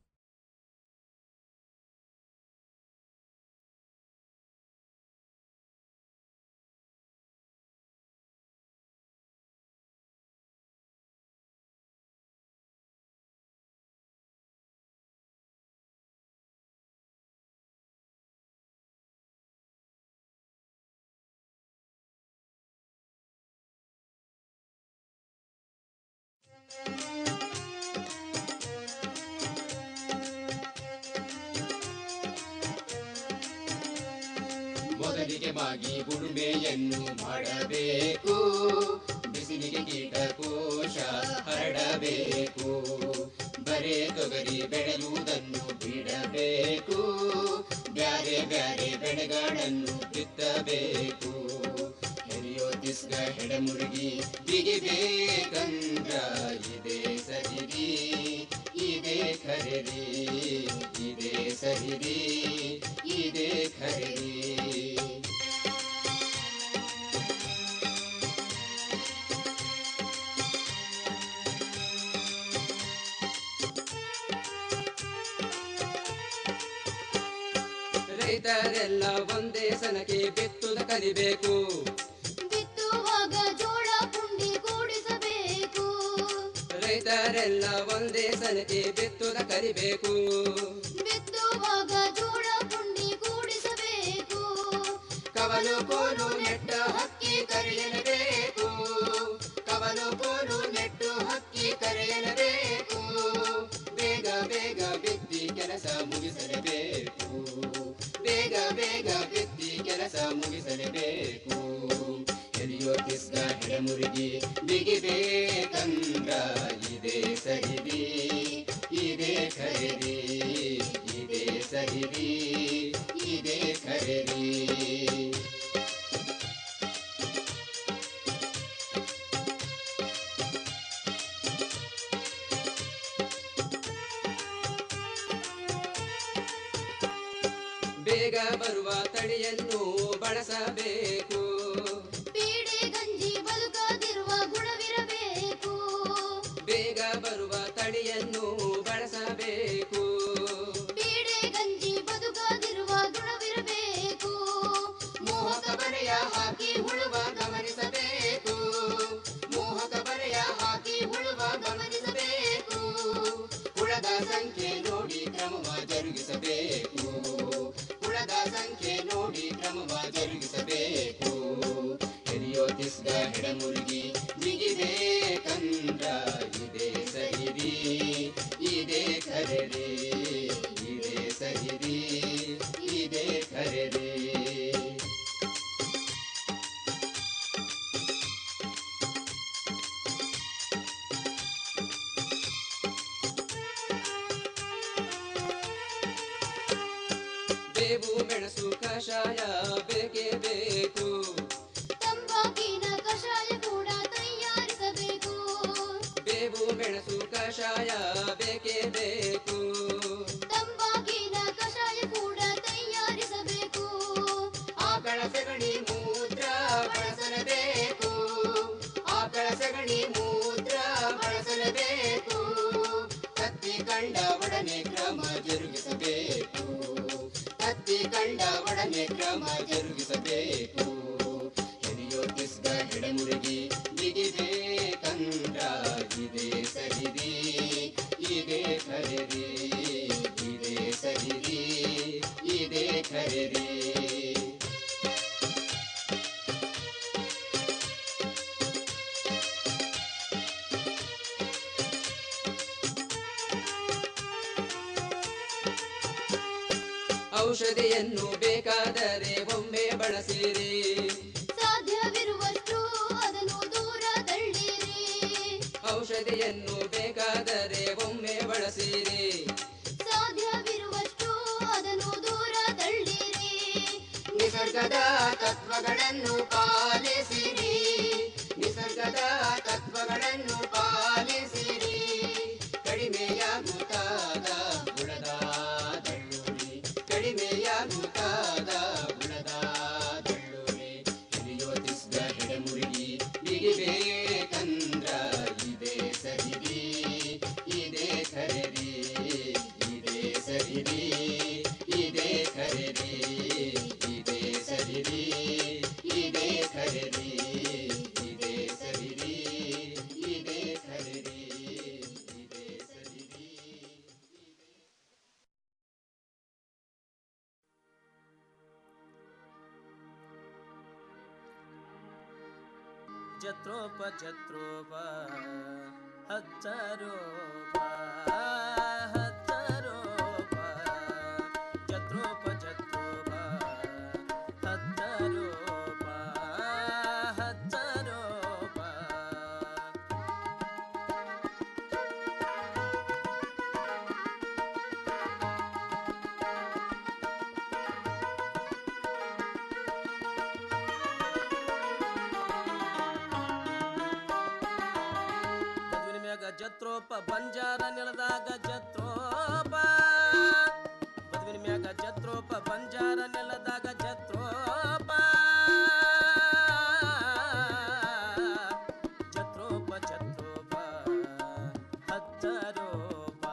ಮೊದಲಿಗೆ ಮಾಗಿ ಉಳುಮೆಯನ್ನು ಮಾಡಬೇಕು ಬಿಸಿಲಿಗೆ ಕೀಟಕೋಶ ಹರಡಬೇಕು ಬರೇ ತೊಗರಿ ಬೆಳೆಯುವುದನ್ನು ಬಿಡಬೇಕು ಬ್ಯಾರೆ ಬ್ಯಾರೆ ಬೆಳೆಗಳನ್ನು ಬಿತ್ತಬೇಕು ಹೆರಿಯೋ ತಿಸ್ಗ ಹೆಡಮುರುಗಿ ಬಿಗಿಬೇಕಂದ್ರ ಇದೇ ಸರಿರಿ ಇದೇ ಖರೀರಿ ಇದೇ ಸರಿರಿ ಇದೇ ಖರೀರಿ ರೈತರೆಲ್ಲ ಒಂದೇ ಸನಕ್ಕೆ ಬಿತ್ತುದ ಕಲಿಬೇಕು ಬಿತ್ತುವಾಗ ಜೋಳ ಪುಂಡಿ ಕೂಡಿಸಬೇಕು ರೈತರೆಲ್ಲ ಒಂದೇ ಸನಕ್ಕೆ ಬಿತ್ತುದ ಕಲಿಬೇಕು ಬಿತ್ತುವಾಗ ಜೋಳ ಪುಂಡಿ ಕೂಡಿಸಬೇಕು ಕವಲು ಕೋಲು ನೆಟ್ಟ ಹಕ್ಕಿ ಕರೆಯಲೇಬೇಕು ಕವಲು ಕೋಲು ನೆಟ್ಟು ಹಕ್ಕಿ ಕರೆಯಲೇಬೇಕು ಬೇಗ ಬೇಗ ಬಿತ್ತಿ ಕೆಲಸ ಮುಗಿಸಲೇಬೇಕು ಬೇಗ ಬೇಗ ಬಿತ್ತಿ ಕೆಲಸ ಮುಗಿಸಲೇಬೇಕು ಎಲಿಯೋ ಕಿಸ್ಗ ಹೆಡಮುರುಗಿ ಬಿಗಿಬೇಕಂದ್ರ ಇದೇ ಸರಿದಿ ಇದೇ ಖರೀದಿ ಇದೇ ಸರಿದಿ ಇದೇ ಖರೀದಿ ಬೇಗ ಬರುವ ತಳಿಯನ್ನು ಬಳಸಬೇಕು ಪೀಡೆ ಗಂಜಿ ಬದುಕದಿರುವ ಗುಣವಿರಬೇಕು ಬೇಗ ಬರುವ ತಳಿಯನ್ನು ಬಳಸಬೇಕು ಪೀಡೆ ಗಂಜಿ ಬದುಕದಿರುವ ಗುಣವಿರಬೇಕು ಮೋಹಕ ಬರೆಯ ಹಾಕಿ ಉಳುವ ಗಮನಿಸಬೇಕು ಮೋಹಕ ಬರೆಯ ಹಾಕಿ ಉಳುವ ಗಮನಿಸಬೇಕು ಹುಳದ ಸಂಖ್ಯೆ ನೋಡಿ ಕ್ರಮವ ಜರುಗಿಸಬೇಕು ಹುಳದ ಸಂಖ್ಯೆ ನೋಡಿ ಕ್ರಮವ ಜರುಗಿಸಬೇಕು ಹೆರಿಯೋತಿಸ್ಗ ಹೆಡಮುರುಗಿ ಬಿಗಿದೆ ಕಂದ್ರ ಇದೆ ಸಹಿರಿ ಇದೆ ಕರೆರಿ ಇದೆ ಸಹಿರಿ ಇದೆ ಕರೆರಿ ಬೇವು ಮೆಣಸು ಕಷಾಯ ಬೇಕೇ ಬೇಕು ತಂಬಾಕಿನ ಕಷಾಯ ಕೂಡ ತಯಾರಿಸಬೇಕು ಬೇವು ಮೆಣಸು ಕಷಾಯ ಬೇಕೇ ಬೇಕು ತಂಬಾಕಿನ ಕಷಾಯ ಕೂಡ ತಯಾರಿಸಬೇಕು ಆಕಳ ಸಗಣಿ ಮೂತ್ರ ಬಳಸಲೇಬೇಕು ಆಕಳ ಸಗಣಿ ಮೂತ್ರ ಬಳಸಲೇಬೇಕು ಕತ್ತಿ ಕಂಡ ಒಡನೆ ಕ್ರಮ ಜರುಗಿಸಬೇಕು ಕತ್ತಿ ಕಂಡ ಒಡನೆ ಕ್ರಮ ಜರುಗಿಸಬೇಕು ಹಿರಿಯೋತಿಸ್ಗ ಹೆಡಮುರುಗಿ ಬಿಗಿದೆ ಕಂದ್ರ ಇದೆ ಸಹಿರಿ ಇದೆ ಖರೀರಿ ಇದೆ ಸಹಿರಿ ಇದೆ ಖರೀರಿ ಔಷಧಿಯನ್ನು ಬೇಕಾದರೆ ಒಮ್ಮೆ ಬಳಸಿರಿ ಸಾಧ್ಯವಿರುವಷ್ಟು ಅದನ್ನು ದೂರ ತಳ್ಳಿರಿ ಔಷಧಿಯನ್ನು ಬೇಕಾದರೆ ಒಮ್ಮೆ ಬಳಸಿರಿ ಸಾಧ್ಯವಿರುವಷ್ಟು ಅದನ್ನು ದೂರ ತಳ್ಳಿರಿ ನಿಸರ್ಗದ ತತ್ವಗಳನ್ನು ಪಾಲಿಸಿರಿ ನಿಸರ್ಗದ ತತ್ವಗಳನ್ನು ಪಾಲಿಸಿರಿ ಕಡಿಮೆಯಾಗುತ್ತಾದ ಗುಣದ ದಳ್ಳುರಿ ಕಡಿಮೆಯಾಗುತ್ತಾದ ಗುಣದ ದಳ್ಳುರಿ ಹಿರಿಯೋತಿಸ್ಗ ಹೆಡಮುರುಗಿ ಬಿಗಿಬೇಕಂದ್ರ ಇದೆ ಸಹಿರಿ ಇದೆ ಖರೀರಿ ಇದೆ ಸಹಿರಿ ಇದೆ ಖರೀರಿ ಇದೆ ಸಹಿರಿ ಇದೆ ಖರೀರಿ ಇದೆ ಸಹಿರಿ ಇದೆ ಖರೀರಿ ಇದೆ ಸಹಿರಿ ಜತ್ರೋಪ ಜತ್ರೋಪ ಹಚ್ಚರೋಪ ಹಚ್ಚರೋಪ ಜತ್ರೋಪ ಜತ್ರೋಪ ಹಚ್ಚರೋಪ ಹಚ್ಚರೋಪ ಮದುವಿನ ಮ್ಯಾಗ ಜತ್ರೋಪ ಬಂಜಾರ ನೆಲದಾಗ ಜತ್ರೋಪ ಮದುವಿನ ಮ್ಯಾಗ ಜತ್ರೋಪ ಬಂಜಾರ ನೆಲದಾಗ ಜತ್ರೋಪ ಜತ್ರೋಪ ಜತ್ರೋಪ ಹಚ್ಚರೋಪ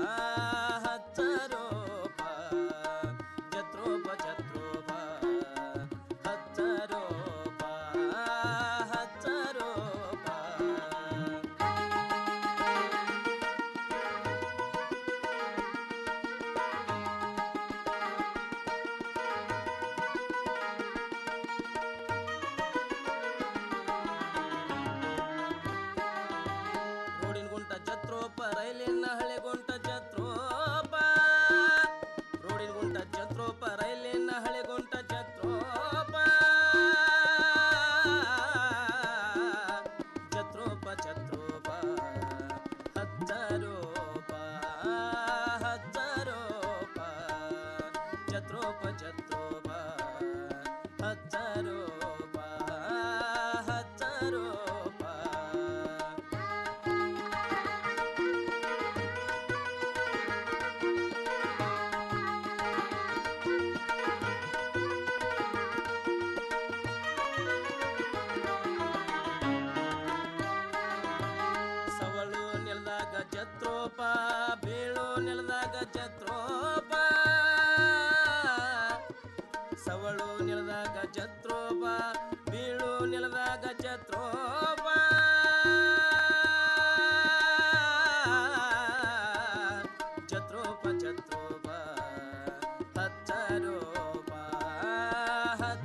ಹಚ್ಚರೋಪ ಜತ್ರೋಪ ಜತ್ರೋಪ ಹಚ್ಚರೋಪ ಹಚ್ಚರೋಪ ರೋಡಿನ ಗುಂಟ ಜತ್ರೋಪ ರೈಲಿನ ಹಳೆ ಗುಂಟ ಜತ್ರೋಪ ರೋಡಿನ ಗುಂಟ ಜತ್ರೋಪ ರೈಲಿನ ಹಳೆ ಗುಂಟ ಜತ್ರೋಪ ಜತ್ರೋಪ ಜತ್ರೋಪ ಹಚ್ಚರೋಪ ಹಚ್ಚರೋಪ ಜತ್ರೋಪ ಜತ್ರೋಪ ಹಚ್ಚರೋಪ ಹಚ್ಚರೋಪ ಸವಳು ನೆಲದಾಗ ಜತ್ರೋಪ ಬೀಳು ನೆಲದಾಗ ಜತ್ರೋಪ ಸವಳು ನೆಲದಾಗ ಜತ್ ಛತ್ರೋಪ